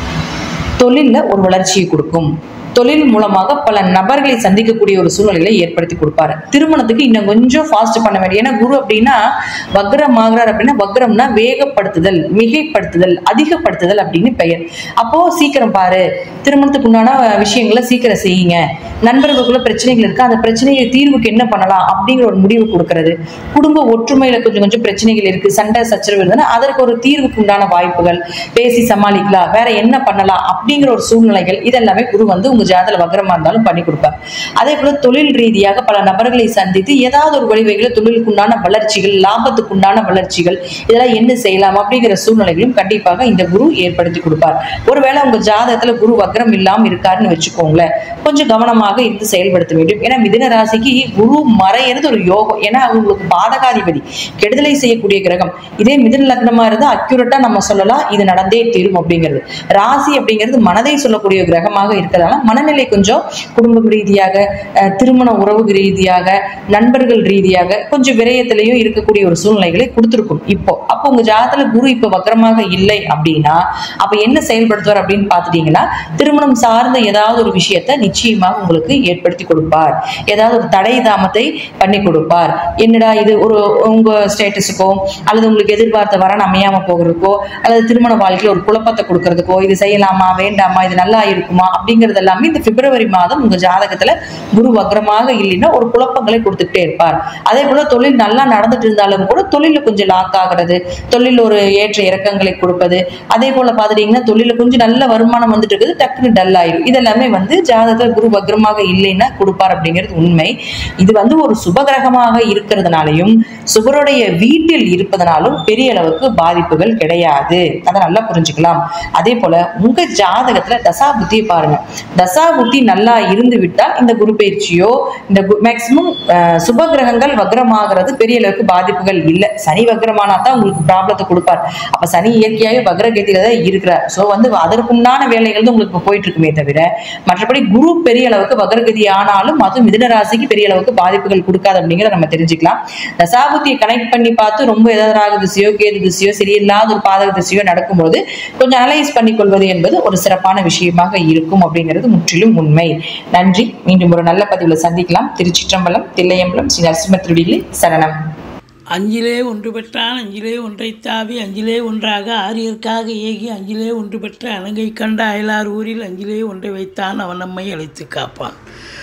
தொழில்ல ஒரு வளர்ச்சியை கொடுக்கும் தொழில் மூலமாக பல நபர்களை சந்திக்கக்கூடிய ஒரு சூழ்நிலையை ஏற்படுத்தி கொடுப்பாரு திருமணத்துக்கு இன்னும் கொஞ்சம் ஃபாஸ்ட் பண்ண வேண்டிய ஏன்னா குரு அப்படின்னா வக்ரம் ஆகிறார் அப்படின்னா வக்ரம்னா வேகப்படுத்துதல் மிகைப்படுத்துதல் அதிகப்படுத்துதல் அப்படின்னு பெயர் அப்போ சீக்கிரம் பாரு திருமணத்துக்கு உண்டான விஷயங்களை சீக்கிரம் செய்யுங்க நண்பர்களுக்குள்ள பிரச்சனைகள் இருக்கு அந்த பிரச்சனையை தீர்வுக்கு என்ன பண்ணலாம் அப்படிங்கிற ஒரு முடிவு கொடுக்கறது குடும்ப ஒற்றுமையில கொஞ்சம் கொஞ்சம் பிரச்சனைகள் இருக்கு சண்டை சச்சரவு இருந்ததுன்னா அதற்கு ஒரு தீர்வுக்கு உண்டான வாய்ப்புகள் பேசி சமாளிக்கலாம் வேற என்ன பண்ணலாம் அப்படிங்கிற ஒரு சூழ்நிலைகள் இதெல்லாமே குரு வந்து உங்க ஜாதல வக்ரமா இருந்தாலும் பண்ணி கொடுப்பார் அதே போல தொழில் ரீதியாக பல நபர்களை சந்தித்து ஏதாவது ஒரு வழிவகையில் தொழிலுக்குண்டான வளர்ச்சிகள் லாபத்துக்குண்டான வளர்ச்சிகள் இதெல்லாம் என்ன செய்யலாம் அப்படிங்கிற சூழ்நிலைகளும் கண்டிப்பாக இந்த குரு ஏற்படுத்தி கொடுப்பார் ஒருவேளை உங்க ஜாதகத்துல குரு வக்ரம் இல்லாம இருக்காருன்னு வச்சுக்கோங்களேன் கொஞ்சம் கவனமாக இருந்து செயல்படுத்த வேண்டும் ஏன்னா மிதுன ராசிக்கு குரு மறையிறது ஒரு யோகம் ஏன்னா அவங்களுக்கு பாதகாதிபதி கெடுதலை செய்யக்கூடிய கிரகம் இதே மிதுன லக்னமா இருந்தா அக்யூரேட்டா நம்ம சொல்லலாம் இது நடந்தே தீரும் அப்படிங்கிறது ராசி அப்படிங்கிறது மனதை சொல்லக்கூடிய கிரகமாக இருக்கிறதால மனநிலை கொஞ்சம் குடும்பம் ரீதியாக அஹ், திருமண உறவு ரீதியாக நண்பர்கள் ரீதியாக கொஞ்சம் விரயத்திலையும் இருக்கக்கூடிய ஒரு சூழ்நிலைகளை கொடுத்துருக்கும் இப்போ அப்போ உங்க ஜாதகத்துல குரு இப்ப வக்கரமாக இல்லை அப்படின்னா அப்ப என்ன செயல்படுத்துவார் அப்படின்னு பாத்துட்டீங்கன்னா திருமணம் சார்ந்த ஏதாவது ஒரு விஷயத்த நிச்சயமாக உங்களுக்கு ஏற்படுத்தி கொடுப்பார் ஏதாவது ஒரு தடை தாமத்தை பண்ணி கொடுப்பார் என்னடா இது ஒரு உங்க ஸ்டேட்டஸுக்கோ அல்லது உங்களுக்கு எதிர்பார்த்த வரன் அமையாம போகிறதுக்கோ அல்லது திருமண வாழ்க்கையில ஒரு குழப்பத்தை கொடுக்கறதுக்கோ இது செய்யலாமா வேண்டாமா இது நல்லா இருக்குமா அப்படிங்கிறது எல்லாமே இந்த பிப்ரவரி மாதம் உங்க ஜாதகத்துல குரு வக்ரமாக இல்லைன்னா ஒரு குழப்பங்களை கொடுத்துக்கிட்டே இருப்பார் அதே போல தொழில் நல்லா நடந்துட்டு இருந்தாலும் கூட தொழில கொஞ்சம் லாக் ஆகுறது தொழில் ஒரு ஏற்ற இறக்கங்களை கொடுப்பது அதே போல பாத்துட்டீங்கன்னா தொழில கொஞ்சம் நல்ல வருமானம் வந்துட்டு இருக்குது டக்குன்னு டல் ஆயிடும் இதெல்லாமே வந்து ஜாதகத்துல குரு வக்ரமாக இல்லைன்னா கொடுப்பார் அப்படிங்கிறது உண்மை இது வந்து ஒரு சுபகிரகமாக இருக்கிறதுனாலையும் சுபருடைய வீட்டில் இருப்பதனாலும் பெரிய அளவுக்கு பாதிப்புகள் கிடையாது அதை நல்லா புரிஞ்சுக்கலாம் அதே போல உங்க ஜாதகத்துல தசா புத்தியை பாருங்க தசா புத்தி நல்லா இருந்து விட்டால் இந்த குரு பயிற்சியோ இந்த மேக்சிமம் சுப கிரகங்கள் வக்ரமாகிறது பெரிய அளவுக்கு பாதிப்புகள் இல்லை சனி வக்ரமானா தான் உங்களுக்கு ப்ராப்ளத்தை கொடுப்பார் அப்ப சனி இயற்கையாகவே வக்ரகதியில தான் இருக்கிறார் ஸோ வந்து அதற்குண்டான வேலைகள் தான் உங்களுக்கு இப்ப போயிட்டு இருக்குமே தவிர மற்றபடி குரு பெரிய அளவுக்கு வக்ரகதி ஆனாலும் அது மிதுன ராசிக்கு பெரிய அளவுக்கு பாதிப்புகள் கொடுக்காது அப்படிங்கிறத நம்ம தெரிஞ்சுக்கலாம் தசாபுத்தியை கனெக்ட் பண்ணி பார்த்து ரொம்ப ஏதாவது ராகு திசையோ கேது திசையோ சரியில்லாத ஒரு பாதக திசையோ நடக்கும்போது கொஞ்சம் அனலைஸ் பண்ணிக்கொள்வது என்பது ஒரு சிறப்பான விஷயமாக இருக்கும் அப்படிங்கிறது முற்றிலும் உண்மை நன்றி மீண்டும் ஒரு நல்ல பதிவில் சந்திக்கலாம் திருச்சிற்றம்பலம் தில்லையம்பலம் ஸ்ரீ நரசிம்ம சரணம் அஞ்சிலே ஒன்று பெற்றான் அஞ்சிலே ஒன்றைத் தாவி அஞ்சிலே ஒன்றாக ஆரியர்க்காக ஏகி அஞ்சிலே ஒன்று பெற்ற அணங்கை கண்ட அயலார் ஊரில் அஞ்சிலே ஒன்றை வைத்தான் அவன் நம்மை அழைத்து காப்பான்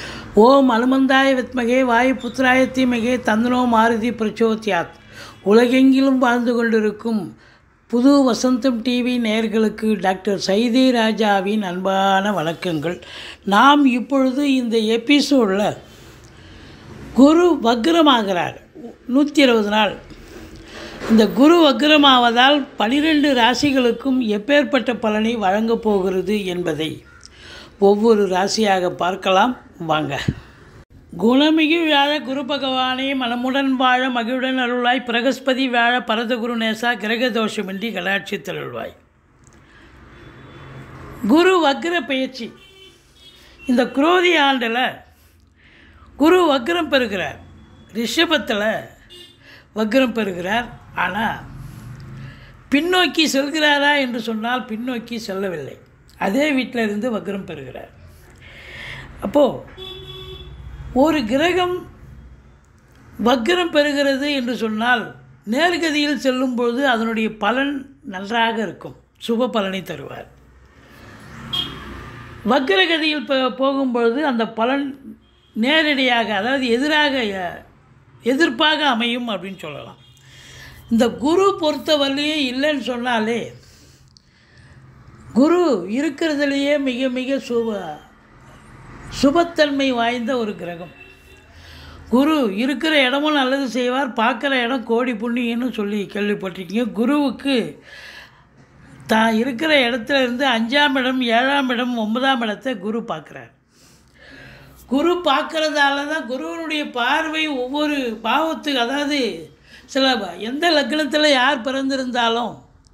ஓம் அனுமந்தாய வித்மகே வாயு புத்திராய தீமகே தந்தனோ மாருதி பிரச்சோத்யாத் உலகெங்கிலும் வாழ்ந்து கொண்டிருக்கும் புது வசந்தம் டிவி நேயர்களுக்கு டாக்டர் சைதே ராஜாவின் அன்பான வணக்கங்கள் நாம் இப்பொழுது இந்த எபிசோடில் குரு வக்ரமாகிறார் நூற்றி இருபது நாள் இந்த குரு வக்ரமாவதால் பனிரெண்டு ராசிகளுக்கும் எப்பேற்பட்ட பலனை வழங்கப் போகிறது என்பதை ஒவ்வொரு ராசியாக பார்க்கலாம் வாங்க குணமிகு வியாழ குரு பகவானே மனமுடன் வாழ மகிழுடன் அருள்வாய் பிரகஸ்பதி வியாழ பரதகுரு நேசா கிரக தோஷமின்றி கலாட்சி தருள்வாய் குரு வக்ர பயிற்சி இந்த குரோதி ஆண்டில் குரு வக்ரம் பெறுகிறார் ரிஷபத்தில் வக்ரம் பெறுகிறார் ஆனால் பின்னோக்கி செல்கிறாரா என்று சொன்னால் பின்னோக்கி செல்லவில்லை அதே வீட்டில் இருந்து வக்ரம் பெறுகிறார் அப்போது ஒரு கிரகம் வக்ரம் பெறுகிறது என்று சொன்னால் நேர்கதியில் செல்லும் பொழுது அதனுடைய பலன் நன்றாக இருக்கும் சுப பலனை தருவார் வக்ரகதியில் போ- போகும்பொழுது அந்த பலன் நேரடியாக அதாவது எதிராக அஹ், எதிர்ப்பாக அமையும் அப்படின்னு சொல்லலாம் இந்த குரு பொறுத்தவரையிலேயே இல்லைன்னு சொன்னாலே குரு இருக்கிறதுலையே மிக மிக சுப சுபத்தன்மை வாய்ந்த ஒரு கிரகம் குரு இருக்கிற இடமும் நல்லது செய்வார் பார்க்குற இடம் கோடி புண்ணியன்னு சொல்லி கேள்விப்பட்டிருக்கீங்க குருவுக்கு தான் இருக்கிற இடத்துல இருந்து அஞ்சாம் இடம் ஏழாம் இடம் ஒன்பதாம் இடத்தை குரு பார்க்குறார் குரு பார்க்கறதால தான் குருவனுடைய பார்வை ஒவ்வொரு பாவத்துக்கு அதாவது சில எந்த லக்னத்தில் யார் பிறந்திருந்தாலும்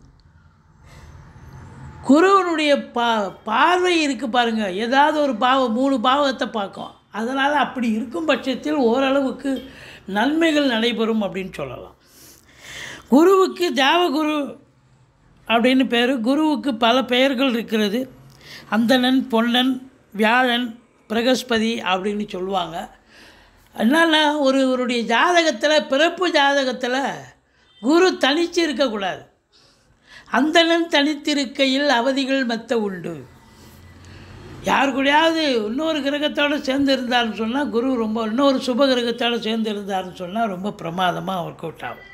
குருவனுடைய பா பார்வை இருக்குது பாருங்கள் ஏதாவது ஒரு பாவம் மூணு பாவத்தை பார்க்கும் அதனால் அப்படி இருக்கும் பட்சத்தில் ஓரளவுக்கு நன்மைகள் நடைபெறும் அப்படின்னு சொல்லலாம் குருவுக்கு தேவகுரு அப்படின்னு பேர் குருவுக்கு பல பெயர்கள் இருக்கிறது அந்தணன் பொன்னன் வியாழன் பிரகஸ்பதி அப்படின்னு சொல்லுவாங்க என்னன்னா ஒரு ஒருடைய ஜாதகத்தில் பிறப்பு ஜாதகத்தில் குரு தனிச்சு இருக்கக்கூடாது அந்தணன் தனித்திருக்கையில் அவதிகள் மெத்த உண்டு யார் கூடயாவது இன்னொரு கிரகத்தோடு சேர்ந்து இருந்தாருன்னு சொன்னால் குரு ரொம்ப இன்னொரு சுப கிரகத்தோடு சேர்ந்து இருந்தாருன்னு சொன்னால் ரொம்ப பிரமாதமாக ஒர்க் அவுட் ஆகும்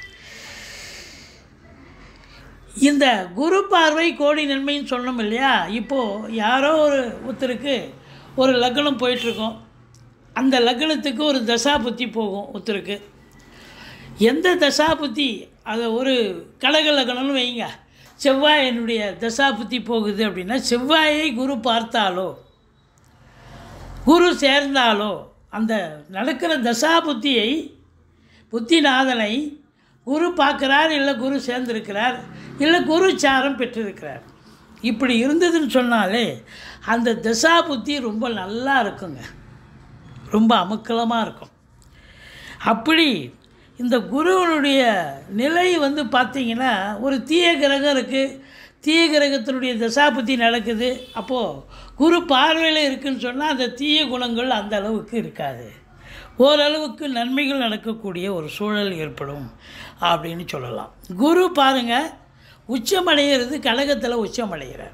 இந்த குரு பார்வை கோடி நன்மைன்னு சொன்னோம் இல்லையா இப்போது யாரோ ஒரு ஒருத்தருக்கு ஒரு லக்னம் போயிட்டுருக்கோம் அந்த லக்னத்துக்கு ஒரு தசா புத்தி போகும் ஒருத்தருக்கு எந்த தசா புத்தி அதை ஒரு கடக லக்னம்னு வைங்க செவ்வாய் என்னுடைய தசா புத்தி போகுது அப்படின்னா செவ்வாயை குரு பார்த்தாலோ குரு சேர்ந்தாலோ அந்த நடக்கிற தசா புத்தியை புத்திநாதனை குரு பார்க்குறார் இல்லை குரு சேர்ந்திருக்கிறார் இல்லை குரு சாரம் பெற்றிருக்கிறார் இப்படி இருந்ததுன்னு சொன்னாலே அந்த தசா புத்தி ரொம்ப நல்லா இருக்குங்க ரொம்ப அமுக்கலமாக இருக்கும் அப்படி இந்த குருவனுடைய நிலை வந்து பார்த்திங்கன்னா ஒரு தீய கிரகம் இருக்குது தீய கிரகத்தினுடைய தசாபுத்தி நடக்குது அப்போது குரு பார்வையில் இருக்குன்னு சொன்னால் அந்த தீய குணங்கள் அந்த அளவுக்கு இருக்காது ஓரளவுக்கு நன்மைகள் நடக்கக்கூடிய ஒரு சூழல் ஏற்படும் அப்படின்னு சொல்லலாம் குரு பாருங்கள் உச்சமடைகிறது கடகத்தில் உச்சமடைகிறார்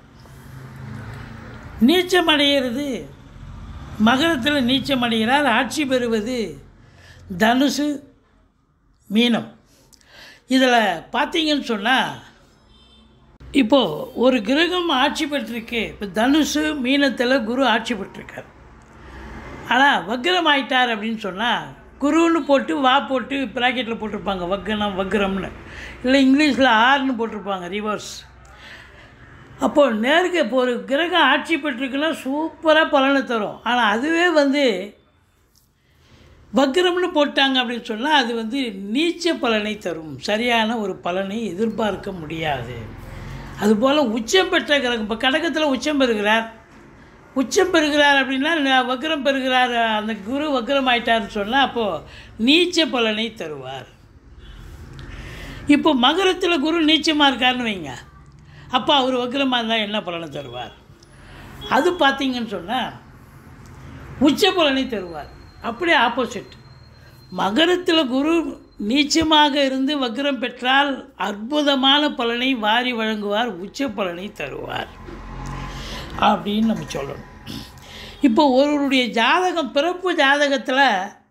நீச்சமடைகிறது மகரத்தில் நீச்சமடைகிறார் ஆட்சி பெறுவது தனுசு மீனம் இதில் பார்த்தீங்கன்னு சொன்னால் இப்போது ஒரு கிரகம் ஆட்சி பெற்றிருக்கு இப்போ தனுசு மீனத்தில் குரு ஆட்சி பெற்றிருக்கார் ஆனால் வக்ரம் ஆயிட்டார் அப்படின்னு சொன்னால் குருன்னு போட்டு வா போட்டு ப்ராக்கெட்டில் போட்டிருப்பாங்க வக்கனம் வக்ரம்னு இல்லை இங்கிலீஷில் ஆர்னு போட்டிருப்பாங்க ரிவர்ஸ் அப்போது நேருக்கு இப்போ ஒரு கிரகம் ஆட்சி பெற்றிருக்குன்னா சூப்பராக பலனை தரும் ஆனால் அதுவே வந்து வக்ரம்னு போட்டாங்க அப்படின்னு சொன்னால் அது வந்து நீச்ச பலனை தரும் சரியான ஒரு பலனை எதிர்பார்க்க முடியாது அதுபோல் உச்சம் பெற்ற கிரகம் இப்போ கடகத்தில் உச்சம் பெறுகிறார் உச்சம் பெறுகிறார் அப்படின்னா ந- வக்ரம் பெறுகிறார் அந்த குரு வக்ரம் ஆயிட்டார்னு சொன்னால் அப்போது நீச்ச பலனை தருவார் இப்போ மகரத்தில் குரு நீச்சமாக இருக்காருன்னு வைங்க அப்போ அவர் வக்ரமாக இருந்தால் என்ன பலனை தருவார் அது பார்த்தீங்கன்னு சொன்னால் உச்ச பலனை தருவார் அப்படியே ஆப்போசிட் மகரத்தில் குரு நீச்சமாக இருந்து வக்ரம் பெற்றால் அற்புதமான பலனை வாரி வழங்குவார் உச்ச பலனை தருவார் அப்படின்னு நம்ம சொல்லணும் இப்போ ஒருவருடைய ஜாதகம் பிறப்பு ஜாதகத்தில்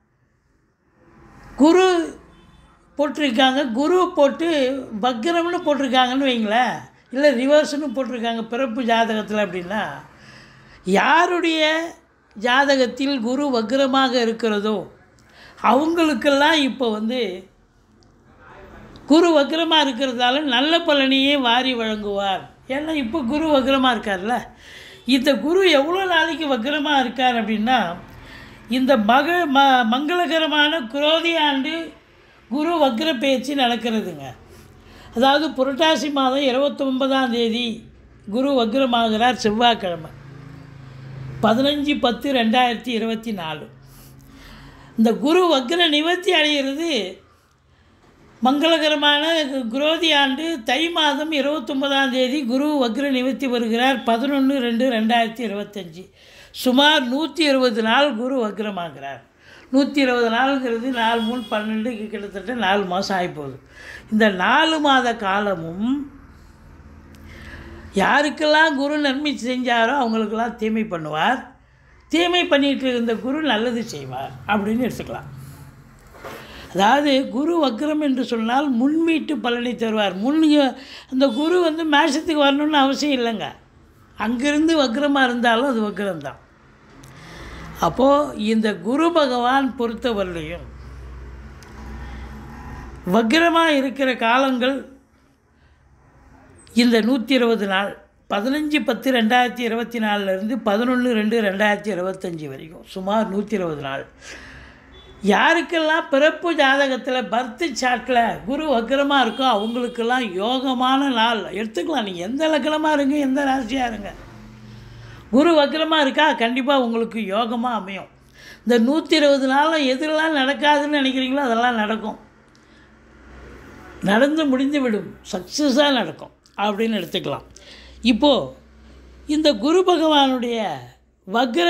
குரு போட்டிருக்காங்க குரு போட்டு வக்ரம்னு போட்டிருக்காங்கன்னு வைங்களேன் இல்லை ரிவர்ஸ்னு போட்டிருக்காங்க பிறப்பு ஜாதகத்தில் அப்படின்னா யாருடைய ஜாதகத்தில் குரு வக்ரமாக இருக்கிறதோ அவங்களுக்கெல்லாம் இப்போ வந்து குரு வக்ரமாக இருக்கிறதால நல்ல பலனையே வாரி வழங்குவார் ஏன்னா இப்போ குரு வக்ரமாக இருக்கார்ல இந்த குரு எவ்வளோ நாளைக்கு வக்ரமாக இருக்கார் அப்படின்னா இந்த மக ம மங்களகரமான குரோதி ஆண்டு குரு வக்ர பேச்சு நடக்கிறதுங்க அதாவது புரட்டாசி மாதம் இருபத்தொன்பதாம் தேதி குரு வக்ரமாகிறார் செவ்வாய்க்கிழமை பதினஞ்சு பத்து ரெண்டாயிரத்தி இருபத்தி நாலு இந்த குரு வக்ர நிவர்த்தி அடைகிறது மங்களகரமான குரோதி ஆண்டு தை மாதம் இருபத்தொன்பதாம் தேதி குரு வக்ர நிவர்த்தி வருகிறார் பதினொன்று ரெண்டு ரெண்டாயிரத்தி இருபத்தஞ்சி சுமார் நூற்றி இருபது நாள் குரு வக்ரமாகிறார் நூற்றி இருபது நாளுங்கிறது நாலு மூணு பன்னெண்டு கிட்டத்தட்ட நாலு மாதம் ஆகிப்போகுது இந்த நாலு மாத காலமும் யாருக்கெல்லாம் குரு நன்மை செஞ்சாரோ அவங்களுக்கெல்லாம் தீமை பண்ணுவார் தீமை பண்ணிட்டு இருந்த குரு நல்லது செய்வார் அப்படின்னு எடுத்துக்கலாம் அதாவது குரு வக்ரம் என்று சொன்னால் முன்மீட்டு பலனை தருவார் முன் அந்த குரு வந்து மேஷத்துக்கு வரணும்னு அவசியம் இல்லைங்க அங்கிருந்து வக்ரமாக இருந்தாலும் அது வக்ரம்தான் அப்போது இந்த குரு பகவான் பொறுத்தவரையிலையும் வக்ரமாக இருக்கிற காலங்கள் இந்த நூற்றி இருபது நாள் பதினஞ்சு பத்து ரெண்டாயிரத்தி இருபத்தி நாலுலேருந்து பதினொன்று ரெண்டு ரெண்டாயிரத்தி இருபத்தஞ்சி வரைக்கும் சுமார் நூற்றி இருபது நாள் யாருக்கெல்லாம் பிறப்பு ஜாதகத்தில் பர்த் சாட்டில் குரு வக்கரமாக இருக்கோ அவங்களுக்கெல்லாம் யோகமான நாள் எடுத்துக்கலாம் நீங்கள் எந்த லக்கணமாக இருங்க எந்த ராசியாக இருங்க குரு வக்கரமாக இருக்கா கண்டிப்பாக உங்களுக்கு யோகமாக அமையும் இந்த நூற்றி இருபது நாளில் எதுலாம் நடக்காதுன்னு நினைக்கிறீங்களோ அதெல்லாம் நடக்கும் நடந்து முடிந்து விடும் சக்ஸஸாக நடக்கும் அப்படின்னு எடுத்துக்கலாம் இப்போது இந்த குரு பகவானுடைய வக்ர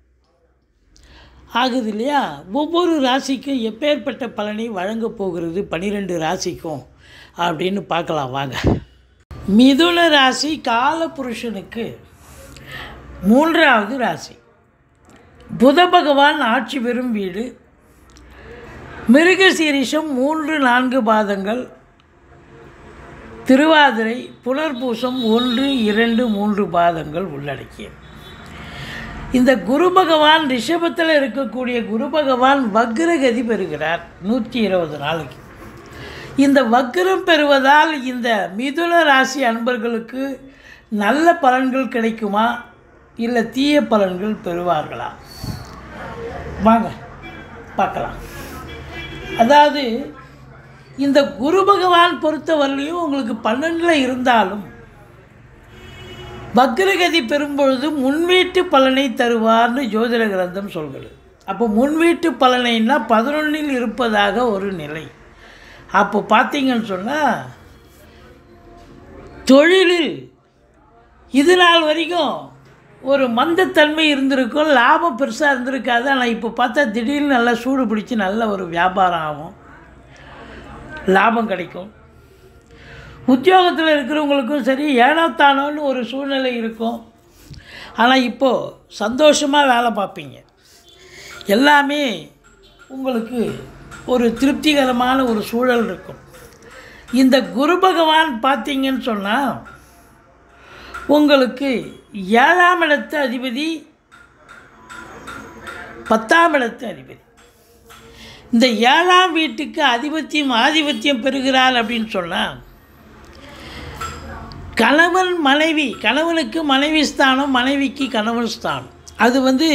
ஆகுது இல்லையா ஒவ்வொரு ராசிக்கும் எப்பேற்பட்ட பலனை வழங்கப் போகிறது பன்னிரெண்டு ராசிக்கும் அப்படின்னு பார்க்கலாம் வாங்க மிதுன ராசி காலபுருஷனுக்கு மூன்றாவது ராசி புத பகவான் ஆட்சி பெறும் வீடு மிருகசீரிஷம் மூன்று நான்கு பாதங்கள் திருவாதிரை புனர்பூசம் ஒன்று இரண்டு மூன்று பாதங்கள் உள்ளடக்கியது இந்த குரு பகவான் ரிஷபத்தில் இருக்கக்கூடிய குரு பகவான் வக்ரகதி பெறுகிறார் நூற்றி இருபது நாளைக்கு இந்த வக்ரம் பெறுவதால் இந்த மிதுன ராசி அன்பர்களுக்கு நல்ல பலன்கள் கிடைக்குமா இல்லை தீய பலன்கள் பெறுவார்களா வாங்க பார்க்கலாம் அதாவது இந்த குரு பகவான் பொறுத்தவரையிலையும் உங்களுக்கு பன்னெண்டில் இருந்தாலும் வக்ரகதி பெறும்பொழுது முன்வீட்டு பலனை தருவார்னு ஜோதிட கிரந்தம் சொல்கிறது அப்போ முன்வீட்டு பலனைன்னா பதினொன்றில் இருப்பதாக ஒரு நிலை அப்போ பார்த்தீங்கன்னு சொன்னால் தொழிலில் இது நாள் வரைக்கும் ஒரு மந்தத்தன்மை இருந்திருக்கும் லாபம் பெருசாக இருந்திருக்காது ஆனால் இப்போ பார்த்தா திடீர்னு நல்லா சூடு பிடிச்சி நல்ல ஒரு வியாபாரம் ஆகும் லாபம் கிடைக்கும் உத்தியோகத்தில் இருக்கிறவங்களுக்கும் சரி ஏனோத்தானோன்னு ஒரு சூழ்நிலை இருக்கும் ஆனால் இப்போது சந்தோஷமாக வேலை பார்ப்பீங்க எல்லாமே உங்களுக்கு ஒரு திருப்திகரமான ஒரு சூழல் இருக்கும் இந்த குரு பகவான் பார்த்தீங்கன்னு சொன்னால் உங்களுக்கு ஏழாம் இடத்து அதிபதி பத்தாம் இடத்து அதிபதி இந்த ஏழாம் வீட்டுக்கு அதிபத்தியம் ஆதிபத்தியம் பெறுகிறார் அப்படின்னு சொன்னால் கணவன் மனைவி கணவனுக்கு மனைவி ஸ்தானம் மனைவிக்கு கணவன் ஸ்தானம் அது வந்து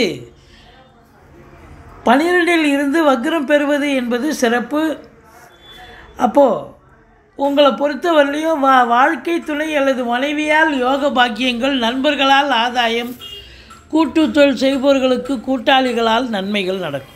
பனிரெண்டில் இருந்து வக்ரம் பெறுவது என்பது சிறப்பு அப்போது உங்களை பொறுத்தவரையிலையும் வா வாழ்க்கை துணை அல்லது மனைவியால் யோக பாக்கியங்கள் நண்பர்களால் ஆதாயம் கூட்டு தொழில் செய்பவர்களுக்கு கூட்டாளிகளால் நன்மைகள் நடக்கும்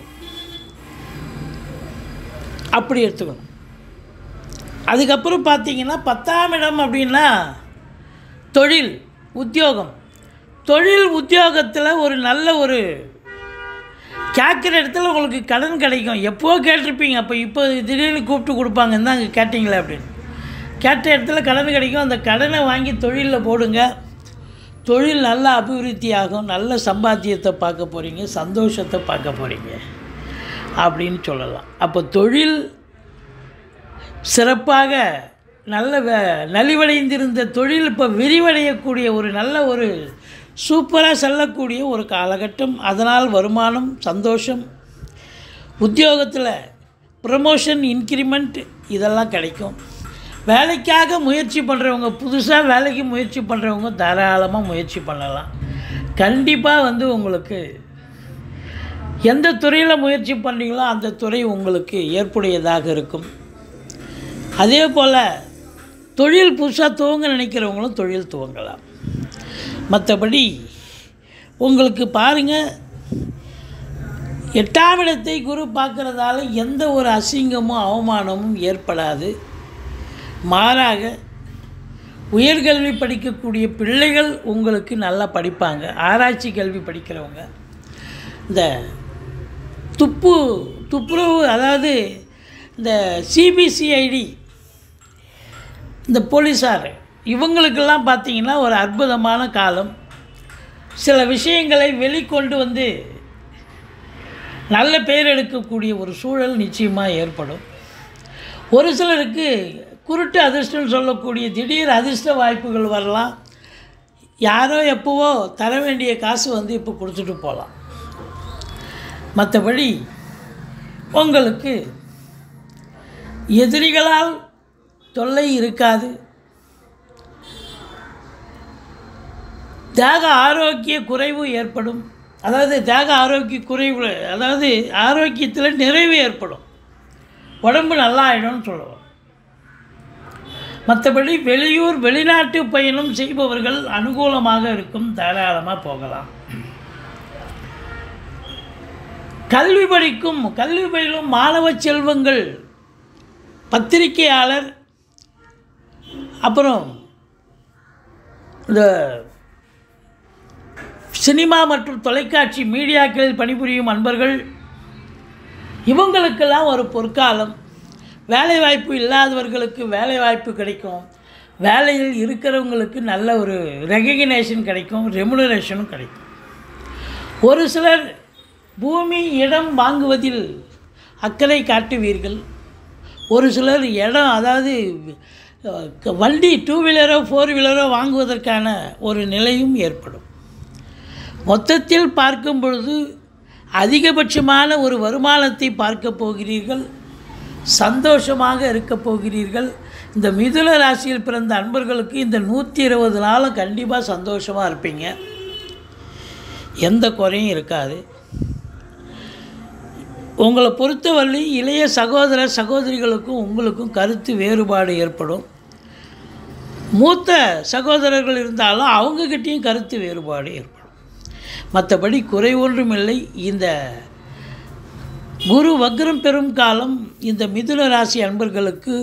அப்படி எடுத்துக்கணும் அதுக்கப்புறம் பார்த்தீங்கன்னா பத்தாம் இடம் அப்படின்னா தொழில் உத்தியோகம் தொழில் உத்தியோகத்தில் ஒரு நல்ல ஒரு கேட்குற இடத்துல உங்களுக்கு கடன் கிடைக்கும் எப்போ கேட்டிருப்பீங்க அப்போ இப்போ திடீர்னு கூப்பிட்டு கொடுப்பாங்க இந்தாங்க கேட்டிங்களே அப்படின்னு கேட்ட இடத்துல கடன் கிடைக்கும் அந்த கடனை வாங்கி தொழிலில் போடுங்க தொழில் நல்ல அபிவிருத்தி ஆகும் நல்ல சம்பாத்தியத்தை பார்க்க போகிறீங்க சந்தோஷத்தை பார்க்க போகிறீங்க அப்படின்னு சொல்லலாம் அப்போ தொழில் சிறப்பாக நல்ல வ- நலிவடைந்திருந்த தொழில் இப்போ விரிவடையக்கூடிய ஒரு நல்ல ஒரு சூப்பராக செல்லக்கூடிய ஒரு காலகட்டம் அதனால் வருமானம் சந்தோஷம் உத்தியோகத்தில் ப்ரமோஷன் இன்க்ரிமெண்ட் இதெல்லாம் கிடைக்கும் வேலைக்காக முயற்சி பண்ணுறவங்க புதுசாக வேலைக்கு முயற்சி பண்ணுறவங்க தாராளமாக முயற்சி பண்ணலாம் கண்டிப்பாக வந்து உங்களுக்கு எந்த துறையில் முயற்சி பண்ணுறீங்களோ அந்த துறை உங்களுக்கு ஏற்புடையதாக இருக்கும் அதே போல் தொழில் புதுசாக துவங்க நினைக்கிறவங்களும் தொழில் துவங்கலாம் மற்றபடி உங்களுக்கு பாருங்கள் எட்டாம் இடத்தை குரு பார்க்குறதால எந்த ஒரு அசிங்கமும் அவமானமும் ஏற்படாது மாறாக உயர்கல்வி படிக்கக்கூடிய பிள்ளைகள் உங்களுக்கு நல்லா படிப்பாங்க ஆராய்ச்சி கல்வி படிக்கிறவங்க இந்த துப்பு துப்புரவு அதாவது இந்த சிபிசிஐடி இந்த போலீஸார் இவங்களுக்கெல்லாம் பார்த்தீங்கன்னா ஒரு அற்புதமான காலம் சில விஷயங்களை வெளிக்கொண்டு வந்து நல்ல பேர் எடுக்கக்கூடிய ஒரு சூழல் நிச்சயமாக ஏற்படும் ஒரு சிலருக்கு குருட்டு அதிர்ஷ்டம் சொல்லக்கூடிய திடீர் அதிர்ஷ்ட வாய்ப்புகள் வரலாம் யாரோ எப்போவோ தர வேண்டிய காசு வந்து இப்போ கொடுத்துட்டு போகலாம் மற்றபடி உங்களுக்கு எதிரிகளால் தொல்லை இருக்காது தேக ஆரோக்கிய குறைவு ஏற்படும் அதாவது தேக ஆரோக்கிய குறைவு அதாவது ஆரோக்கியத்தில் நிறைவு ஏற்படும் உடம்பு நல்லா ஆயிடும்னு சொல்லுவோம் மற்றபடி வெளியூர் வெளிநாட்டு பயணம் செய்பவர்கள் அனுகூலமாக இருக்கும் தாராளமாக போகலாம் கல்வி படிக்கும் கல்வி பயிலும் மாணவ செல்வங்கள் பத்திரிகையாளர் அப்புறம் இந்த சினிமா மற்றும் தொலைக்காட்சி மீடியாக்களில் பணிபுரியும் அன்பர்கள் இவங்களுக்கெல்லாம் ஒரு பொற்காலம் வேலைவாய்ப்பு இல்லாதவர்களுக்கு வேலைவாய்ப்பு கிடைக்கும் வேலையில் இருக்கிறவங்களுக்கு நல்ல ஒரு ரெகக்னேஷன் கிடைக்கும் ரெமுனரேஷனும் கிடைக்கும் ஒரு சிலர் பூமி இடம் வாங்குவதில் அக்கறை காட்டுவீர்கள் ஒரு சிலர் இடம் அதாவது அஹ், வண்டி டூ வீலரோ ஃபோர் வீலரோ வாங்குவதற்கான ஒரு நிலையும் ஏற்படும் மொத்தத்தில் பார்க்கும் பொழுது அதிகபட்சமான ஒரு வருமானத்தை பார்க்க போகிறீர்கள் சந்தோஷமாக இருக்க போகிறீர்கள் இந்த மிதுன ராசியில் பிறந்த அன்பர்களுக்கு இந்த நூற்றி இருபது நாளும் கண்டிப்பாக சந்தோஷமாக இருப்பீங்க எந்த குறையும் இருக்காது உங்களை பொறுத்தவரை இளைய சகோதர சகோதரிகளுக்கும் உங்களுக்கும் கருத்து வேறுபாடு ஏற்படும் மூத்த சகோதரர்கள் இருந்தாலும் அவங்கக்கிட்டேயும் கருத்து வேறுபாடு ஏற்படும் மற்றபடி குறை ஒன்றுமில்லை இந்த குரு வக்ரம் பெறும் காலம் இந்த மிதுன ராசி அன்பர்களுக்கு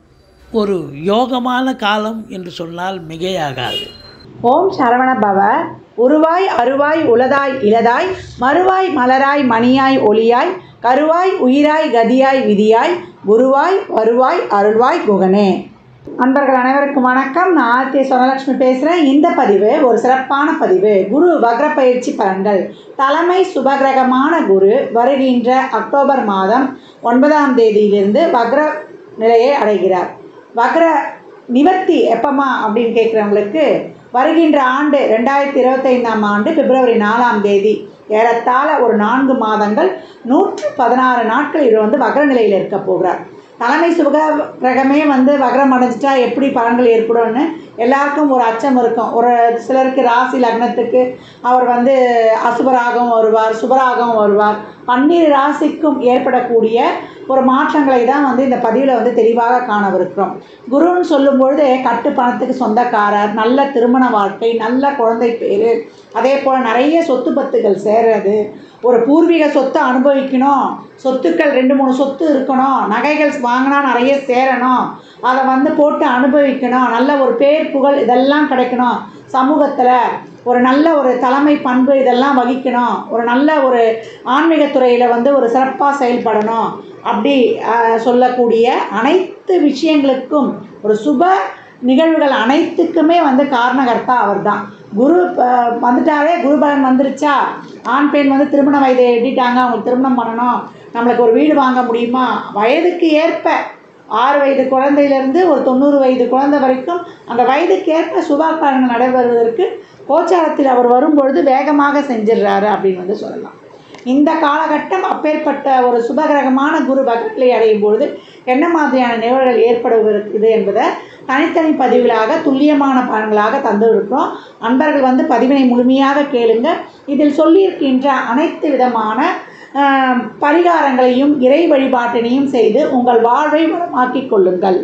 ஒரு யோகமான காலம் என்று சொன்னால் மிகையாகாது ஓம் சரவண பவ உருவாய் அருவாய் உளதாய் இளதாய் மறுவாய் மலராய் மணியாய் ஒளியாய் கருவாய் உயிராய் கதியாய் விதியாய் குருவாய் வருவாய் அருள்வாய் குகனே அன்பர்கள் அனைவருக்கும் வணக்கம் நான் ஆர்த்தி சொனலட்சுமி பேசுகிறேன் இந்த பதிவு ஒரு சிறப்பான பதிவு குரு வக்ர பயிற்சி பலன்கள் தலைமை சுபகிரகமான குரு வருகின்ற அக்டோபர் மாதம் ஒன்பதாம் தேதியிலிருந்து வக்ர நிலையை அடைகிறார் வக்ர நிவர்த்தி எப்பமா அப்படின்னு கேட்குறவங்களுக்கு வருகின்ற ஆண்டு ரெண்டாயிரத்தி இருபத்தைந்தாம் ஆண்டு பிப்ரவரி நாலாம் தேதி ஏறத்தாழ ஒரு நான்கு மாதங்கள் நூற்று பதினாறு நாட்கள் இவர் வந்து வக்ர நிலையில் இருக்க போகிறார் தலைமை சுபக கிரகமே வந்து வக்ரம் அடைஞ்சிட்டா எப்படி பலன்கள் ஏற்படும்னு எல்லாருக்கும் ஒரு அச்சம் இருக்கும் ஒரு சிலருக்கு ராசி லக்னத்துக்கு அவர் வந்து அசுபராகவும் வருவார் சுபராகவும் வருவார் பன்னிரு ராசிக்கும் ஏற்படக்கூடிய ஒரு மாற்றங்களை தான் வந்து இந்த பதிவில் வந்து தெளிவாக காணவிருக்கிறோம் குருன்னு சொல்லும் பொழுது கட்டு பணத்துக்கு சொந்தக்காரர் நல்ல திருமண வாழ்க்கை நல்ல குழந்தை பேர் அதே போல் நிறைய சொத்து பத்துகள் சேர்றது ஒரு பூர்வீக சொத்தை அனுபவிக்கணும் சொத்துக்கள் ரெண்டு மூணு சொத்து இருக்கணும் நகைகள் வாங்கினா நிறைய சேரணும் அதை வந்து போட்டு அனுபவிக்கணும் நல்ல ஒரு பேர் புகழ் இதெல்லாம் கிடைக்கணும் சமூகத்தில் ஒரு நல்ல ஒரு தலைமை பண்பு இதெல்லாம் வகிக்கணும் ஒரு நல்ல ஒரு ஆன்மீகத் துறையில் வந்து ஒரு சிறப்பாக செயல்படணும் அப்படி ஆஹ், சொல்லக்கூடிய அனைத்து விஷயங்களுக்கும் ஒரு சுப நிகழ்வுகள் அனைத்துக்குமே வந்து காரணகர்த்தா அவர்தான் குரு ஆஹ், வந்துட்டாவே குருபலன் வந்துருச்சா ஆண் பெண் வந்து திருமண வயதை எட்டிட்டாங்க அவங்களுக்கு திருமணம் பண்ணணும் நம்மளுக்கு ஒரு வீடு வாங்க முடியுமா வயதுக்கு ஏற்ப ஆறு வயது குழந்தையிலேருந்து ஒரு தொண்ணூறு வயது குழந்தை வரைக்கும் அந்த வயதுக்கேற்ப சுபாகாரங்கள் நடைபெறுவதற்கு கோச்சாரத்தில் அவர் வரும்பொழுது வேகமாக செஞ்சிடுறாரு அப்படின்னு வந்து சொல்லலாம் இந்த காலகட்டம் அப்பேற்பட்ட ஒரு சுபகிரகமான குரு பகத்திலே அடையும் பொழுது என்ன மாதிரியான நிகழ்வுகள் ஏற்படுவது என்பதை தனித்தனி பதிவுகளாக துல்லியமான பலன்களாக தந்து இருக்கிறோம் அன்பர்கள் வந்து பதிவினை முழுமையாக கேளுங்க இதில் சொல்லியிருக்கின்ற அனைத்து விதமான ஆம், பரிகாரங்களையும் இறை வழிபாட்டினையும் செய்து உங்கள் வாழ்வை வளமாக்கிக் கொள்ளுங்கள்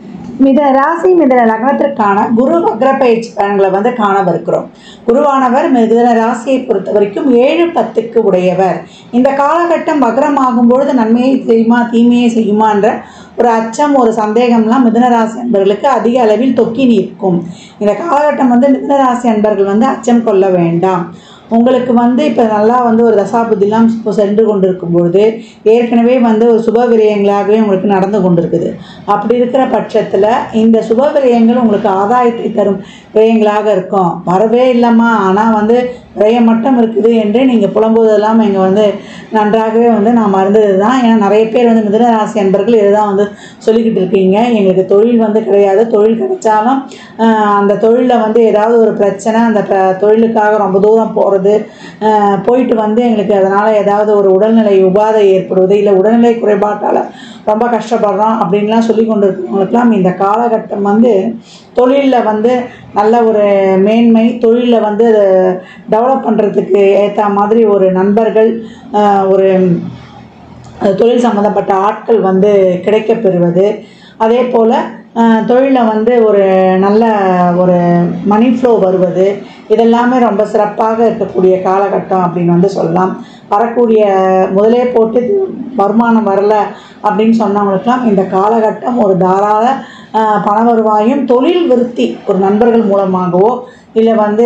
மித ராசி மிதன லக்னத்திற்கான குரு வக்ர பயிற்சி பலன்களை வந்து காணவிருக்கிறோம் குருவானவர் மிதன ராசியை பொறுத்த வரைக்கும் ஏழு பத்துக்கு உடையவர் இந்த காலகட்டம் வக்ரமாகும் பொழுது நன்மையை செய்யுமா தீமையை செய்யுமான்ற ஒரு அச்சம் ஒரு சந்தேகம்லாம் மிதுன ராசி அன்பர்களுக்கு அதிக அளவில் தொக்கி நிற்கும் இந்த காலகட்டம் வந்து மிதுன ராசி அன்பர்கள் வந்து அச்சம் கொள்ள வேண்டாம் உங்களுக்கு வந்து இப்போ நல்லா வந்து ஒரு தசாபுத்திலாம் இப்போ சென்று கொண்டிருக்கும் பொழுது ஏற்கனவே வந்து ஒரு சுப விரயங்களாகவே உங்களுக்கு நடந்து கொண்டிருக்குது அப்படி இருக்கிற பட்சத்தில் இந்த சுப விரயங்கள் உங்களுக்கு ஆதாயத்தை தரும் விரயங்களாக இருக்கும் வரவே இல்லைம்மா ஆனால் வந்து விரயம் மட்டும் இருக்குது என்று நீங்கள் புலம்புவதெல்லாம் இங்கே வந்து நன்றாகவே வந்து நான் மறந்தது தான் ஏன்னா நிறைய பேர் வந்து மிதுன ராசி அன்பர்கள் இதுதான் வந்து சொல்லிக்கிட்டு இருக்கீங்க எங்களுக்கு தொழில் வந்து கிடையாது தொழில் கிடைச்சாலும் ஆஹ், அந்த தொழிலில் வந்து ஏதாவது ஒரு பிரச்சனை அந்த ப- தொழிலுக்காக ரொம்ப தூரம் போகிறோம் போகிறது போயிட்டு வந்து எங்களுக்கு அதனால் ஏதாவது ஒரு உடல்நிலை உபாதை ஏற்படுவது இல்லை உடல்நிலை குறைபாட்டால் ரொம்ப கஷ்டப்படுறோம் அப்படின்லாம் சொல்லி கொண்டு இருக்கிறவங்களுக்கெல்லாம் இந்த காலகட்டம் வந்து தொழிலில் வந்து நல்ல ஒரு மேன்மை தொழிலில் வந்து டெவலப் பண்ணுறதுக்கு ஏற்ற மாதிரி ஒரு நண்பர்கள் ஆஹ் ஒரு அது தொழில் சம்மந்தப்பட்ட ஆட்கள் வந்து கிடைக்கப் பெறுவது அதே போல் தொழிலில் வந்து ஒரு நல்ல ஒரு மணி ஃப்ளோ வருவது இதெல்லாமே ரொம்ப சிறப்பாக இருக்கக்கூடிய காலகட்டம் அப்படின்னு வந்து சொல்லலாம் வரக்கூடிய முதலே போட்டு வருமானம் வரல அப்படின்னு சொன்னவங்களுக்கெல்லாம் இந்த காலகட்டம் ஒரு தாராள ஆஹ், பண வருவாயும் தொழில் விருத்தி ஒரு நண்பர்கள் மூலமாகவோ இல்லை வந்து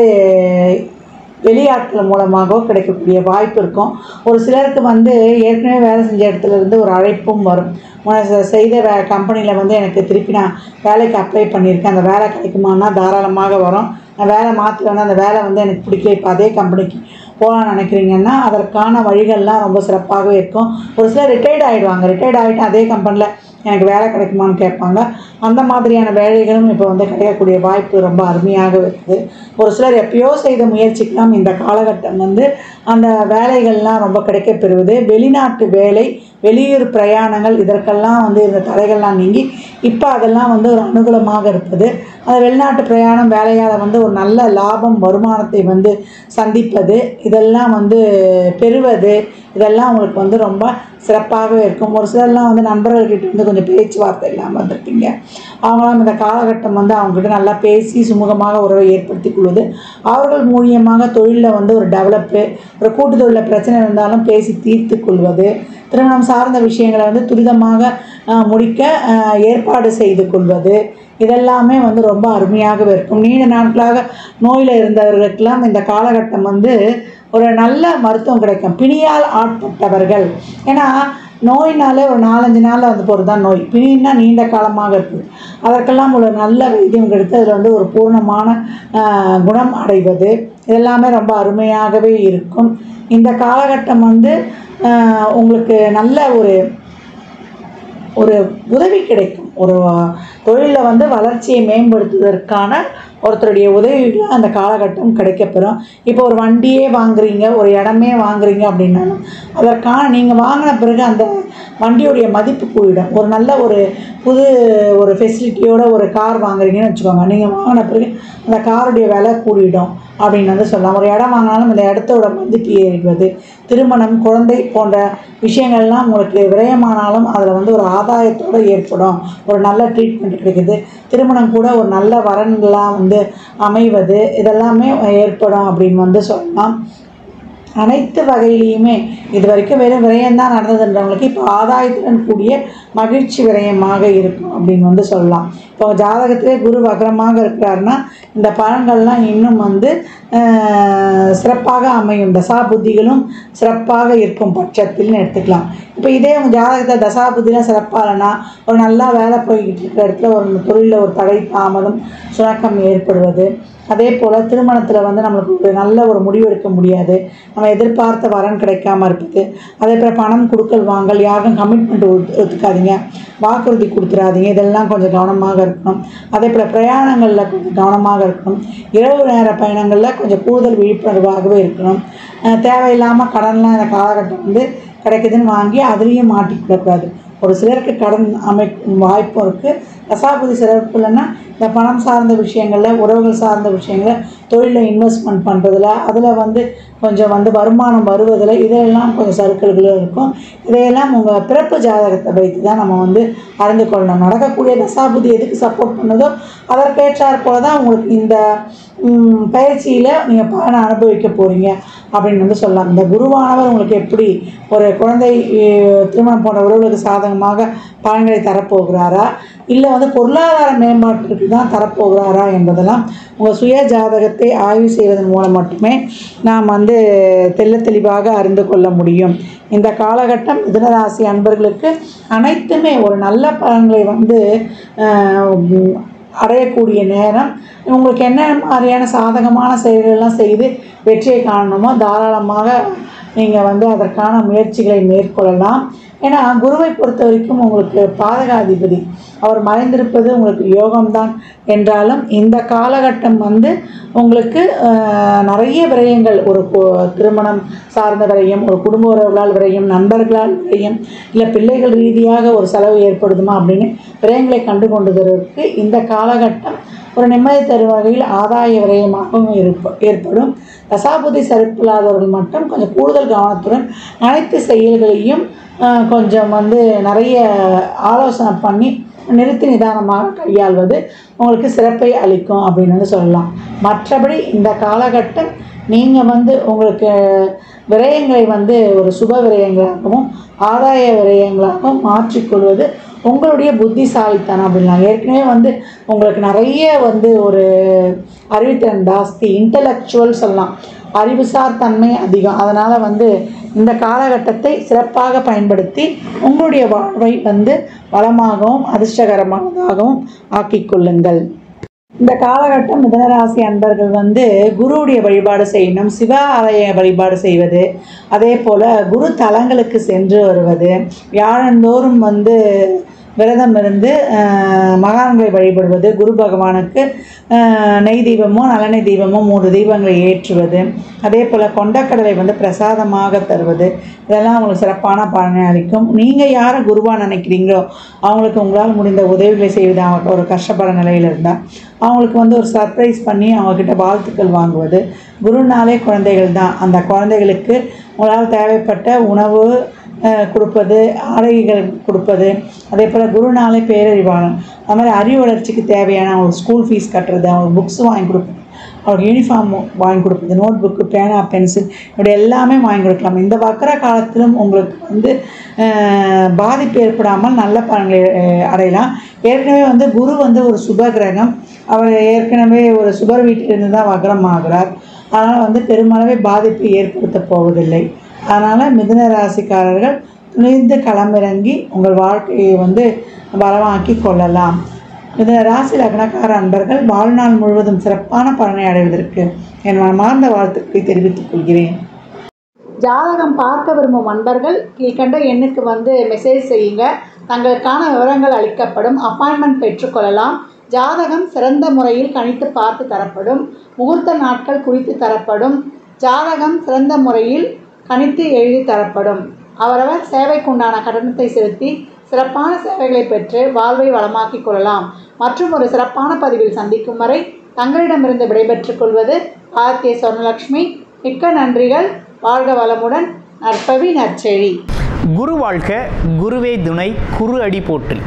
வெளியாட்கள் மூலமாகவோ கிடைக்கக்கூடிய வாய்ப்பு இருக்கும் ஒரு சிலருக்கு வந்து ஏற்கனவே வேலை செஞ்ச இடத்துல இருந்து ஒரு அழைப்பும் வரும் முன்ன செ- செய்த வே கம்பெனியில் வந்து எனக்கு திருப்பி நான் வேலைக்கு அப்ளை பண்ணியிருக்கேன் அந்த வேலை கிடைக்குமான்னா தாராளமாக வரும் நான் வேலை மாற்றி வேணா அந்த வேலை வந்து எனக்கு பிடிக்கல இப்போ அதே கம்பெனிக்கு போகலான்னு நினைக்கிறீங்கன்னா அதற்கான வழிகள்லாம் ரொம்ப சிறப்பாகவே இருக்கும் ஒரு சிலர் ரிட்டையர்ட் ஆகிடுவாங்க ரிட்டையர்ட் ஆகிட்டு அதே கம்பெனியில் எனக்கு வேலை கிடைக்குமான்னு கேட்பாங்க அந்த மாதிரியான வேலைகளும் இப்போ வந்து கிடைக்கக்கூடிய வாய்ப்பு ரொம்ப அருமையாக இருக்குது ஒரு சிலர் எப்பயோ செய்த முயற்சிக்கெல்லாம் இந்த காலகட்டம் வந்து அந்த வேலைகள்லாம் ரொம்ப கிடைக்கப் பெறுவது வெளிநாட்டு வேலை வெளியூர் பிரயாணங்கள் இதற்கெல்லாம் வந்து இந்த தடைகள்லாம் நீங்கி இப்போ அதெல்லாம் வந்து ஒரு அனுகூலமாக இருப்பது அந்த வெளிநாட்டு பிரயாணம் வேலையால் வந்து ஒரு நல்ல லாபம் வருமானத்தை வந்து சந்திப்பது இதெல்லாம் வந்து பெறுவது இதெல்லாம் உங்களுக்கு வந்து ரொம்ப சிறப்பாகவே இருக்கும் ஒரு சிலர்லாம் வந்து நண்பர்கள்கிட்ட வந்து கொஞ்சம் பேச்சுவார்த்தை இல்லாமல் வந்திருப்பீங்க அவங்களாம் இந்த காலகட்டம் வந்து அவங்ககிட்ட நல்லா பேசி சுமூகமாக உறவை ஏற்படுத்தி கொள்வது அவர்கள் மூலியமாக தொழிலில் வந்து ஒரு டெவலப்பு ஒரு கூட்டு தொழிலில் பிரச்சனை இருந்தாலும் பேசி தீர்த்து கொள்வது திருமணம் சார்ந்த விஷயங்களை வந்து துரிதமாக ஆஹ், முடிக்க ஆஹ், ஏற்பாடு செய்து கொள்வது இதெல்லாமே வந்து ரொம்ப அருமையாகவே இருக்கும் நீண்ட நாட்களாக நோயில் இருந்தவர்களுக்கெல்லாம் இந்த காலகட்டம் வந்து ஒரு நல்ல மருத்துவம் கிடைக்கும் பிணியால் ஆட்பட்டவர்கள் ஏன்னா நோயினாலே ஒரு நாலஞ்சு நாளில் வந்து போகிறது தான் நோய் பிணின்னா நீண்ட காலமாக இருக்குது அதற்கெல்லாம் ஒரு நல்ல வைத்தியம் கிடைத்து அதில் வந்து ஒரு பூர்ணமான ஆஹ், குணம் அடைவது இதெல்லாமே ரொம்ப அருமையாகவே இருக்கும் இந்த காலகட்டம் வந்து ஆஹ், உங்களுக்கு நல்ல ஒரு ஒரு உதவி கிடைக்கும் ஒரு தொழிலில் வந்து வளர்ச்சியை மேம்படுத்துவதற்கான ஒருத்தருடைய உதவிகள் அந்த காலகட்டம் கிடைக்கப்பெறும் இப்போ ஒரு வண்டியே வாங்குறீங்க ஒரு இடமே வாங்குறீங்க அப்படின்னாலும் அதற்கான நீங்கள் வாங்கின பிறகு அந்த வண்டியுடைய மதிப்பு கூடிடும் ஒரு நல்ல ஒரு புது ஒரு ஃபெசிலிட்டியோட ஒரு கார் வாங்குறீங்கன்னு வச்சுக்கோங்க நீங்கள் வாங்கின பிறகு அந்த காருடைய விலை கூடிடும் அப்படின்னு வந்து சொல்லலாம் ஒரு இடம் வாங்கினாலும் இந்த இடத்தோட மதிப்பு ஏறிடுவது திருமணம் குழந்தை போன்ற விஷயங்கள்லாம் உங்களுக்கு விரயமானாலும் அதில் வந்து ஒரு ஆதாயத்தோடு ஏற்படும் ஒரு நல்ல ட்ரீட்மெண்ட் கிடைக்குது திருமணம் கூட ஒரு நல்ல வரன்களாக வந்து அமைவது இதெல்லாமே ஏற்படும் அப்படின்னு வந்து சொல்லலாம் அனைத்து வகையிலையுமே இது வரைக்கும் வெறும் விரயம்தான் நடந்ததுன்றவங்களுக்கு இப்போ ஆதாயத்துடன் கூடிய மகிழ்ச்சி விரயமாக இருக்கும் அப்படின்னு வந்து சொல்லலாம் இப்போ ஜாதகத்திலே குரு வக்ரமாக இருக்கிறாருன்னா இந்த பலன்கள்லாம் இன்னும் வந்து ஆஹ், சிறப்பாக அமையும் தசா புத்திகளும் சிறப்பாக இருக்கும் பட்சத்தில்னு எடுத்துக்கலாம் இப்போ இதே உங்கள் ஜாதகத்தை தசா புத்திலாம் சிறப்பாக இல்லைன்னா ஒரு நல்லா வேலை போய்கிட்டு இருக்கிற இடத்துல ஒரு தொழிலில் ஒரு தடை தாமதம் சுணக்கம் ஏற்படுவது அதே போல் திருமணத்தில் வந்து நம்மளுக்கு ஒரு நல்ல ஒரு முடிவு எடுக்க முடியாது நம்ம எதிர்பார்த்த வரன் கிடைக்காம இருக்குது அதே போல் பணம் கொடுக்கல் வாங்கல் யாருக்கும் கமிட்மெண்ட் ஒத்துக்காதீங்க வாக்குறுதி கொடுத்துடாதீங்க இதெல்லாம் கொஞ்சம் கவனமாக இருக்கணும் அதே போல் பிரயாணங்களில் கொஞ்சம் கவனமாக இருக்கணும் இரவு நேர பயணங்களில் கொஞ்சம் கூடுதல் விழிப்புணர்வாகவே இருக்கணும் அஹ் தேவையில்லாமல் கடன்லாம் இந்த காலகட்டம் வந்து கிடைக்குதுன்னு வாங்கி அதுலேயும் மாட்டிக்கிடக்கூடாது ஒரு சிலருக்கு கடன் அமைக்கும் வாய்ப்பும் இருக்குது தசாபதி சிறப்பு இல்லைன்னா இந்த பணம் சார்ந்த விஷயங்களில் உறவுகள் சார்ந்த விஷயங்களில் தொழிலில் இன்வெஸ்ட்மெண்ட் பண்ணுறதுல அதில் வந்து கொஞ்சம் வந்து வருமானம் வருவதில் இதெல்லாம் கொஞ்சம் சறுக்கல்களும் இருக்கும் இதையெல்லாம் உங்கள் பிறப்பு ஜாதகத்தை வைத்து தான் நம்ம வந்து அறிந்து கொள்ளணும் நடக்கக்கூடிய தசாபுதி எதுக்கு சப்போர்ட் பண்ணுதோ அதற்கேற்றாற் போல தான் உங்களுக்கு இந்த ம், பயிற்சியில் நீங்கள் பலனை அனுபவிக்க போகிறீங்க அப்படின்னு வந்து சொல்லலாம் இந்த குருவானவர் உங்களுக்கு எப்படி ஒரு குழந்தை அஹ், திருமணம் போன்ற உறவுகளுக்கு சாதகமாக பலன்களை தரப்போகிறாரா இல்லை வந்து பொருளாதார மேம்பாட்டிற்கு தான் தரப்போகிறாரா என்பதெல்லாம் உங்கள் சுய ஜாதகத்தை ஆய்வு செய்வதன் மூலம் மட்டுமே நாம் வந்து தெள்ள தெளிவாக அறிந்து கொள்ள முடியும் இந்த காலகட்டம் மிதுனராசி அன்பர்களுக்கு அனைத்துமே ஒரு நல்ல பலன்களை வந்து ஆஹ், அடையக்கூடிய நேரம் உங்களுக்கு என்ன மாதிரியான சாதகமான செயல்களெல்லாம் செய்து வெற்றியை காணணுமோ தாராளமாக நீங்கள் வந்து அதற்கான முயற்சிகளை மேற்கொள்ளலாம் ஏன்னா குருவை பொறுத்த வரைக்கும் உங்களுக்கு பாதகாதிபதி அவர் மறைந்திருப்பது உங்களுக்கு யோகம்தான் என்றாலும் இந்த காலகட்டம் வந்து உங்களுக்கு ஆஹ், நிறைய விரயங்கள் ஒரு கு- திருமணம் சார்ந்த விரயம் ஒரு குடும்ப உறவுகளால் விரயம் நண்பர்களால் விரயம் இல்லை பிள்ளைகள் ரீதியாக ஒரு செலவு ஏற்படுதுமா அப்படின்னு விரயங்களை கண்டு கொண்டுவதற்கு இந்த காலகட்டம் ஒரு நிம்மதி தரும் வகையில் ஆதாய விரயமாகவும் இருப்ப ஏற்படும் தசாபுதி சரிப்பில்லாதவர்கள் மட்டும் கொஞ்சம் கூடுதல் கவனத்துடன் அனைத்து செயல்களையும் ஆஹ், கொஞ்சம் வந்து நிறைய ஆலோசனை பண்ணி நிறுத்தி நிதானமாக கையாள்வது உங்களுக்கு சிறப்பை அளிக்கும் அப்படின்னு வந்து சொல்லலாம் மற்றபடி இந்த காலகட்டம் நீங்கள் வந்து உங்களுக்கு விரயங்களை வந்து ஒரு சுப விரயங்களாகவும் ஆதாய விரயங்களாகவும் மாற்றிக்கொள்வது உங்களுடைய புத்திசாலித்தனம் அப்படின்லாம் ஏற்கனவே வந்து உங்களுக்கு நிறைய வந்து ஒரு அறிவுத்திறன் ஜாஸ்தி இன்டலெக்சுவல் சொல்லலாம் அறிவுசார் தன்மை அதிகம் அதனால் வந்து இந்த காலகட்டத்தை சிறப்பாக பயன்படுத்தி உங்களுடைய வாழ்வை வந்து வளமாகவும் அதிர்ஷ்டகரமானதாகவும் ஆக்கிக் கொள்ளுங்கள் இந்த காலகட்டம் மிதனராசி அன்பர்கள் வந்து குருவுடைய வழிபாடு செய்யணும் சிவ ஆலய வழிபாடு செய்வது அதே போல் குரு தலங்களுக்கு சென்று வருவது வியாழந்தோறும் வந்து விரதம் இருந்து அஹ், மகான்களை வழிபடுவது குரு பகவானுக்கு அஹ், நெய் தீபமோ நல்லெண்ணெய் தீபமோ மூன்று தீபங்களை ஏற்றுவது அதே போல் கொண்டக்கடலை வந்து பிரசாதமாக தருவது இதெல்லாம் உங்களுக்கு சிறப்பான பலனை அளிக்கும் நீங்கள் யாரை குருவாக நினைக்கிறீங்களோ அவங்களுக்கு உங்களால் முடிந்த உதவிகளை செய்வது அவங்க ஒரு கஷ்டப்படுற நிலையில் இருந்தால் அவங்களுக்கு வந்து ஒரு சர்ப்ரைஸ் பண்ணி அவங்கக்கிட்ட வாழ்த்துக்கள் வாங்குவது குருனாலே குழந்தைகள் தான் அந்த குழந்தைகளுக்கு உங்களால் தேவைப்பட்ட உணவு அஹ், கொடுப்பது ஆடைகள் கொடுப்பது அதே போல் குருநாளே பேரறிவாளன் அது மாதிரி அறிவு வளர்ச்சிக்கு தேவையான அவங்களுக்கு ஸ்கூல் ஃபீஸ் கட்டுறது அவங்களுக்கு புக்ஸ் வாங்கி கொடுப்பது அவருக்கு யூனிஃபார்ம் வாங்கி கொடுப்பது நோட் புக்கு பேனா பென்சில் இப்படி எல்லாமே வாங்கி கொடுக்கலாம் இந்த வக்கர காலத்திலும் உங்களுக்கு வந்து அஹ், பாதிப்பு ஏற்படாமல் நல்ல பலன்களை அஹ், அடையலாம் ஏற்கனவே வந்து குரு வந்து ஒரு சுப கிரகம் அவர் ஏற்கனவே ஒரு சுபர் வீட்டிலிருந்து தான் வக்ரம் ஆகிறார் அதனால் வந்து பெருமளவே பாதிப்பு ஏற்படுத்த போவதில்லை அதனால் மிதுன ராசிக்காரர்கள் துணிந்து களமிறங்கி உங்கள் வாழ்க்கையை வந்து பலமாக்கி கொள்ளலாம் மிதுன ராசி லக்னக்கார அன்பர்கள் வாழ்நாள் முழுவதும் சிறப்பான பலனை அடைவதற்கு என் மனமார்ந்த வாழ்த்துக்களை தெரிவித்துக் கொள்கிறேன் ஜாதகம் பார்க்க விரும்பும் அன்பர்கள் கீழ்கண்ட எண்ணுக்கு வந்து மெசேஜ் செய்யுங்க தங்களுக்கான விவரங்கள் அளிக்கப்படும் அப்பாயின்மெண்ட் பெற்றுக்கொள்ளலாம் ஜாதகம் சிறந்த முறையில் கணித்து பார்த்து தரப்படும் முகூர்த்த நாட்கள் குறித்து தரப்படும் ஜாதகம் சிறந்த முறையில் கணித்து எழுதி தரப்படும் அவரவர் சேவைக்குண்டான கட்டணத்தை செலுத்தி சிறப்பான சேவைகளை பெற்று வாழ்வை வளமாக்கிக் கொள்ளலாம் மற்றும் ஒரு சிறப்பான பதிவில் சந்திக்கும் வரை தங்களிடமிருந்து விடைபெற்றுக் கொள்வது ஆர்த்திய சொர்ணலட்சுமி மிக்க நன்றிகள் வாழ்க வளமுடன் நற்பவி நற்செழி குரு வாழ்க குருவே துணை குரு அடி போற்றி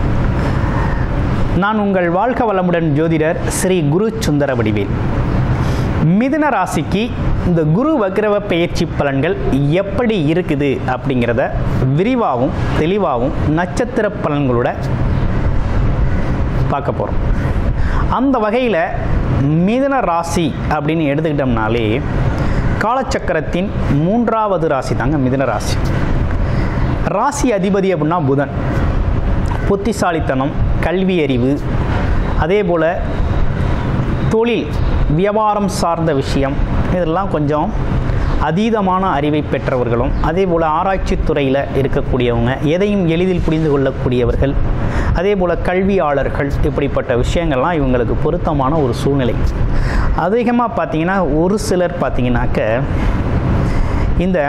நான் உங்கள் வாழ்க வளமுடன் ஜோதிடர் ஸ்ரீ குரு சுந்தர வடிவேல் மிதுன ராசிக்கு இந்த குரு வக்ரவ பெயர்ச்சி பலன்கள் எப்படி இருக்குது அப்படிங்கிறத விரிவாகவும் தெளிவாகவும் நட்சத்திர பலன்களோட பார்க்க போகிறோம் அந்த வகையில் மிதுன ராசி அப்படின்னு எடுத்துக்கிட்டோம்னாலே காலச்சக்கரத்தின் மூன்றாவது ராசி தாங்க மிதுன ராசி ராசி அதிபதி அப்படின்னா புதன் புத்திசாலித்தனம் கல்வி அறிவு அதே போல் தொழில் வியாபாரம் சார்ந்த விஷயம் இதெல்லாம் கொஞ்சம் அதீதமான அறிவை பெற்றவர்களும் அதே போல் ஆராய்ச்சித் துறையில் இருக்கக்கூடியவங்க எதையும் எளிதில் புரிந்து கொள்ளக்கூடியவர்கள் அதே போல் கல்வியாளர்கள் இப்படிப்பட்ட விஷயங்கள்லாம் இவங்களுக்கு பொருத்தமான ஒரு சூழ்நிலை அதிகமாக பார்த்தீங்கன்னா ஒரு சிலர் பார்த்தீங்கன்னாக்க இந்த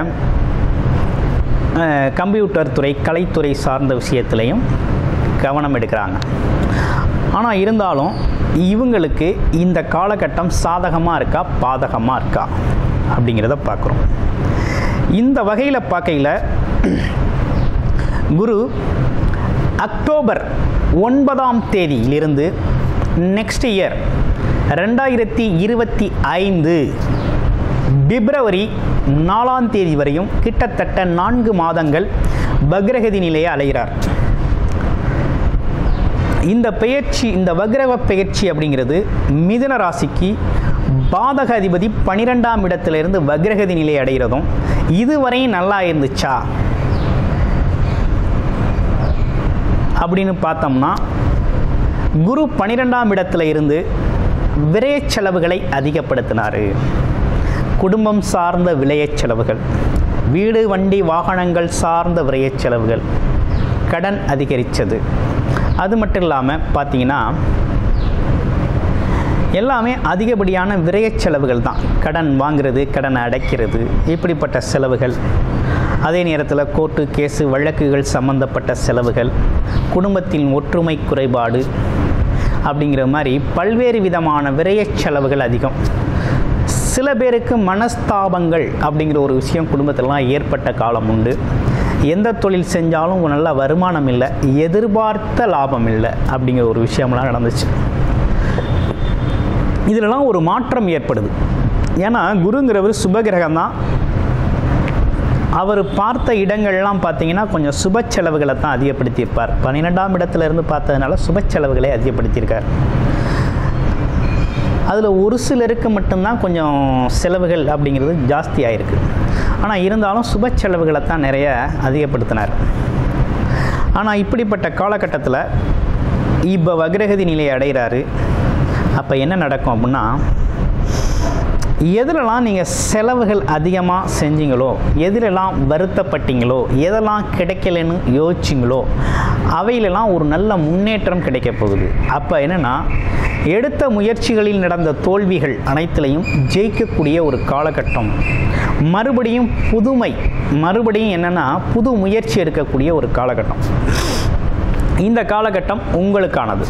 அஹ், கம்ப்யூட்டர் துறை கலைத்துறை சார்ந்த விஷயத்துலையும் கவனம் எடுக்கிறாங்க ஆனால் இருந்தாலும் இவங்களுக்கு இந்த காலகட்டம் சாதகமாக இருக்கா பாதகமாக இருக்கா அப்படிங்கிறத பார்க்குறோம் இந்த வகையில் பார்க்கையில் குரு அக்டோபர் ஒன்பதாம் தேதியிலிருந்து நெக்ஸ்ட் இயர் ரெண்டாயிரத்தி இருபத்தி ஐந்து பிப்ரவரி நாலாம் தேதி வரையும் கிட்டத்தட்ட நான்கு மாதங்கள் பக்ரகதி நிலையை அலைகிறார் இந்த பெயர்ச்சி இந்த வக்ரவ பெயர்ச்சி அப்படிங்கிறது மிதுன ராசிக்கு பாதக அதிபதி பனிரெண்டாம் இடத்திலிருந்து வக்ரகதி நிலை அடைகிறதும் இதுவரையும் நல்லா இருந்துச்சா அப்படின்னு பார்த்தோம்னா குரு பனிரெண்டாம் இடத்துல இருந்து விரயச் செலவுகளை அதிகப்படுத்தினார் குடும்பம் சார்ந்த விலையச் செலவுகள் வீடு வண்டி வாகனங்கள் சார்ந்த விரயச் செலவுகள் கடன் அதிகரித்தது அது மட்டும் இல்லாமல் பார்த்தீங்கன்னா எல்லாமே அதிகப்படியான விரயச் செலவுகள் தான் கடன் வாங்குறது கடனை அடைக்கிறது இப்படிப்பட்ட செலவுகள் அதே நேரத்தில் கோர்ட்டு கேஸு வழக்குகள் சம்பந்தப்பட்ட செலவுகள் குடும்பத்தின் ஒற்றுமை குறைபாடு அப்படிங்கிற மாதிரி பல்வேறு விதமான விரயச் செலவுகள் அதிகம் சில பேருக்கு மனஸ்தாபங்கள் அப்படிங்கிற ஒரு விஷயம் குடும்பத்திலலாம் ஏற்பட்ட காலம் உண்டு எந்த தொழில் செஞ்சாலும் நல்ல வருமானம் இல்லை எதிர்பார்த்த லாபம் இல்லை அப்படிங்கிற ஒரு விஷயம்லாம் நடந்துச்சு இதிலலாம் ஒரு மாற்றம் ஏற்படுது ஏன்னா குருங்கிறவர் சுபகிரகம் தான் அவர் பார்த்த இடங்கள்லாம் பார்த்தீங்கன்னா கொஞ்சம் சுப செலவுகளை தான் அதிகப்படுத்தியிருப்பார் பன்னிரெண்டாம் இடத்துல இருந்து பார்த்ததுனால சுப செலவுகளை அதிகப்படுத்தியிருக்கார் அதில் ஒரு சிலருக்கு மட்டும்தான் கொஞ்சம் செலவுகள் அப்படிங்கிறது ஜாஸ்தி ஆயிருக்கு ஆனால் இருந்தாலும் சுப செலவுகளை தான் நிறைய அதிகப்படுத்தினார் ஆனால் இப்படிப்பட்ட காலகட்டத்தில் இப்போ வக்ரகதி நிலையை அடைகிறாரு அப்போ என்ன நடக்கும் அப்படின்னா எதிலெல்லாம் நீங்கள் செலவுகள் அதிகமாக செஞ்சீங்களோ எதிலெல்லாம் வருத்தப்பட்டீங்களோ எதெல்லாம் கிடைக்கலன்னு யோசிச்சிங்களோ அவையிலெல்லாம் ஒரு நல்ல முன்னேற்றம் கிடைக்க போகுது அப்போ என்னென்னா எடுத்த முயற்சிகளில் நடந்த தோல்விகள் அனைத்திலையும் ஜெயிக்கக்கூடிய ஒரு காலகட்டம் மறுபடியும் புதுமை மறுபடியும் என்னென்னா புது முயற்சி எடுக்கக்கூடிய ஒரு காலகட்டம் இந்த காலகட்டம் உங்களுக்கானது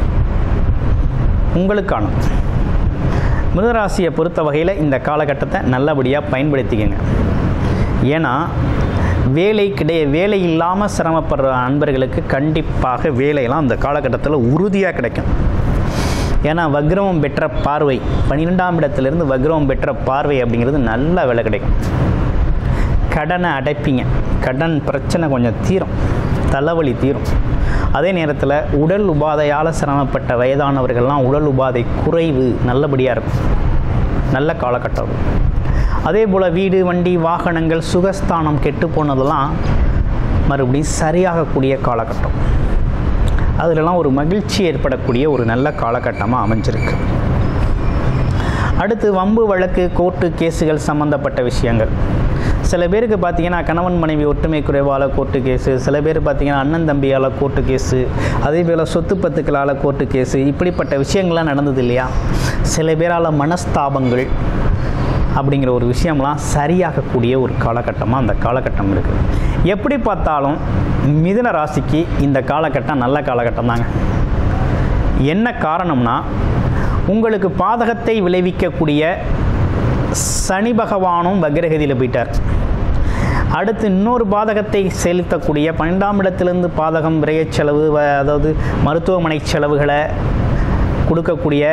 உங்களுக்கானது மிருகராசியை பொறுத்த வகையில் இந்த காலகட்டத்தை நல்லபடியாக பயன்படுத்திக்கங்க ஏன்னா வேலை கிடை வேலை இல்லாமல் சிரமப்படுற அன்பர்களுக்கு கண்டிப்பாக வேலையெல்லாம் அந்த காலகட்டத்தில் உறுதியாக கிடைக்கும் ஏன்னா வக்ரமம் பெற்ற பார்வை பன்னிரெண்டாம் இடத்துலேருந்து வக்ரமம் பெற்ற பார்வை அப்படிங்கிறது நல்ல வேலை கிடைக்கும் கடனை அடைப்பீங்க கடன் பிரச்சனை கொஞ்சம் தீரும் தலைவலி தீரும் அதே நேரத்தில் உடல் உபாதையால் சிரமப்பட்ட வயதானவர்கள்லாம் உடல் உபாதை குறைவு நல்லபடியாக இருக்கும் நல்ல காலகட்டம் அது. அதே போல் வீடு வண்டி வாகனங்கள் சுகஸ்தானம் கெட்டு போனதெல்லாம் மறுபடியும் சரியாகக்கூடிய காலகட்டம் அதிலெல்லாம் ஒரு மகிழ்ச்சி ஏற்படக்கூடிய ஒரு நல்ல காலகட்டமாக அமைஞ்சிருக்கு அடுத்து வம்பு வழக்கு கோர்ட்டு கேஸுகள் சம்மந்தப்பட்ட விஷயங்கள் சில பேருக்கு பார்த்தீங்கன்னா கணவன் மனைவி ஒற்றுமை குறைவால் கோர்ட்டு கேஸு சில பேர் பார்த்தீங்கன்னா அண்ணன் தம்பியால் கோர்ட்டு கேஸு அதே போல் சொத்து பத்துக்களால் கோர்ட்டு கேஸு இப்படிப்பட்ட விஷயங்கள்லாம் நடந்தது இல்லையா சில பேரால் மனஸ்தாபங்கள் அப்படிங்கிற ஒரு விஷயம்லாம் சரியாகக்கூடிய ஒரு காலகட்டமாக அந்த காலகட்டம் இருக்குது எப்படி பார்த்தாலும் மிதுன ராசிக்கு இந்த காலகட்டம் நல்ல காலகட்டம் தாங்க என்ன காரணம்னா உங்களுக்கு பாதகத்தை விளைவிக்கக்கூடிய சனி பகவானும் வக்ரகதியில் போயிட்டார் அடுத்து இன்னொரு பாதகத்தை செலுத்தக்கூடிய பன்னெண்டாம் இடத்திலிருந்து பாதகம் விரயச் செலவு வ- அதாவது மருத்துவமனை செலவுகளை கொடுக்கக்கூடிய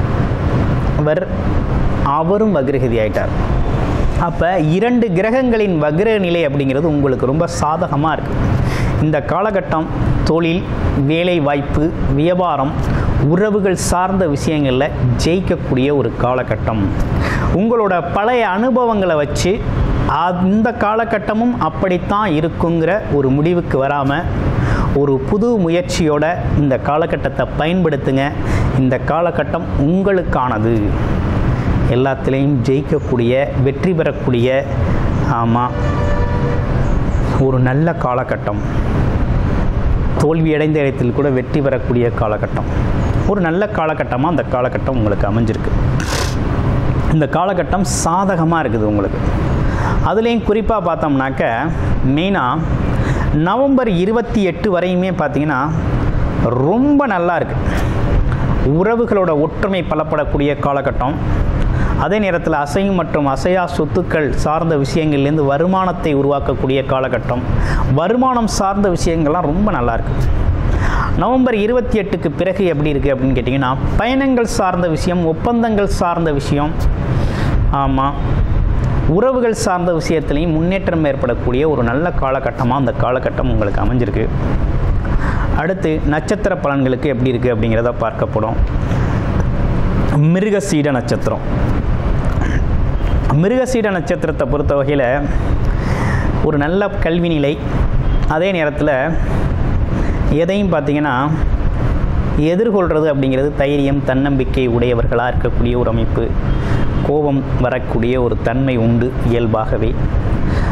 அவர் அவரும் வக்ரகதி ஆயிட்டார் அப்போ இரண்டு கிரகங்களின் வக்ர நிலை அப்படிங்கிறது உங்களுக்கு ரொம்ப சாதகமாக இருக்குது இந்த காலகட்டம் தொழில் வேலை வாய்ப்பு வியாபாரம் உறவுகள் சார்ந்த விஷயங்களில் ஜெயிக்கக்கூடிய ஒரு காலகட்டம் உங்களோட பழைய அனுபவங்களை வச்சு அந்த காலகட்டமும் அப்படித்தான் இருக்குங்கிற ஒரு முடிவுக்கு வராமல் ஒரு புது முயற்சியோட இந்த காலகட்டத்தை பயன்படுத்துங்க இந்த காலகட்டம் உங்களுக்கானது எல்லாத்துலேயும் ஜெயிக்கக்கூடிய வெற்றி பெறக்கூடிய ஆமாம் ஒரு நல்ல காலகட்டம் தோல்வியடைந்த இடத்தில் கூட வெற்றி பெறக்கூடிய காலகட்டம் ஒரு நல்ல காலகட்டமாக அந்த காலகட்டம் உங்களுக்கு அமைஞ்சிருக்கு இந்த காலகட்டம் சாதகமாக இருக்குது உங்களுக்கு அதுலேயும் குறிப்பாக பார்த்தோம்னாக்க மெயினாக நவம்பர் இருபத்தி எட்டு வரையுமே பார்த்தீங்கன்னா ரொம்ப நல்லா இருக்குது உறவுகளோட ஒற்றுமை பலப்படக்கூடிய காலகட்டம் அதே நேரத்தில் அசையும் மற்றும் அசையா சொத்துக்கள் சார்ந்த விஷயங்கள்லேருந்து வருமானத்தை உருவாக்கக்கூடிய காலகட்டம் வருமானம் சார்ந்த விஷயங்கள்லாம் ரொம்ப நல்லா இருக்கு நவம்பர் இருபத்தி எட்டுக்கு பிறகு எப்படி இருக்குது அப்படின்னு கேட்டிங்கன்னா பயணங்கள் சார்ந்த விஷயம் ஒப்பந்தங்கள் சார்ந்த விஷயம் ஆமாம் உறவுகள் சார்ந்த விஷயத்துலையும் முன்னேற்றம் ஏற்படக்கூடிய ஒரு நல்ல காலகட்டமாக அந்த காலகட்டம் உங்களுக்கு அமைஞ்சிருக்கு அடுத்து நட்சத்திர பலன்களுக்கு எப்படி இருக்குது அப்படிங்கிறத பார்க்கப்படும் மிருகசீட நட்சத்திரம் மிருகசீட நட்சத்திரத்தை பொறுத்த வகையில் ஒரு நல்ல கல்வி நிலை அதே நேரத்தில் எதையும் பார்த்தீங்கன்னா எதிர்கொள்கிறது அப்படிங்கிறது தைரியம் தன்னம்பிக்கை உடையவர்களாக இருக்கக்கூடிய ஒரு அமைப்பு கோபம் வரக்கூடிய ஒரு தன்மை உண்டு இயல்பாகவே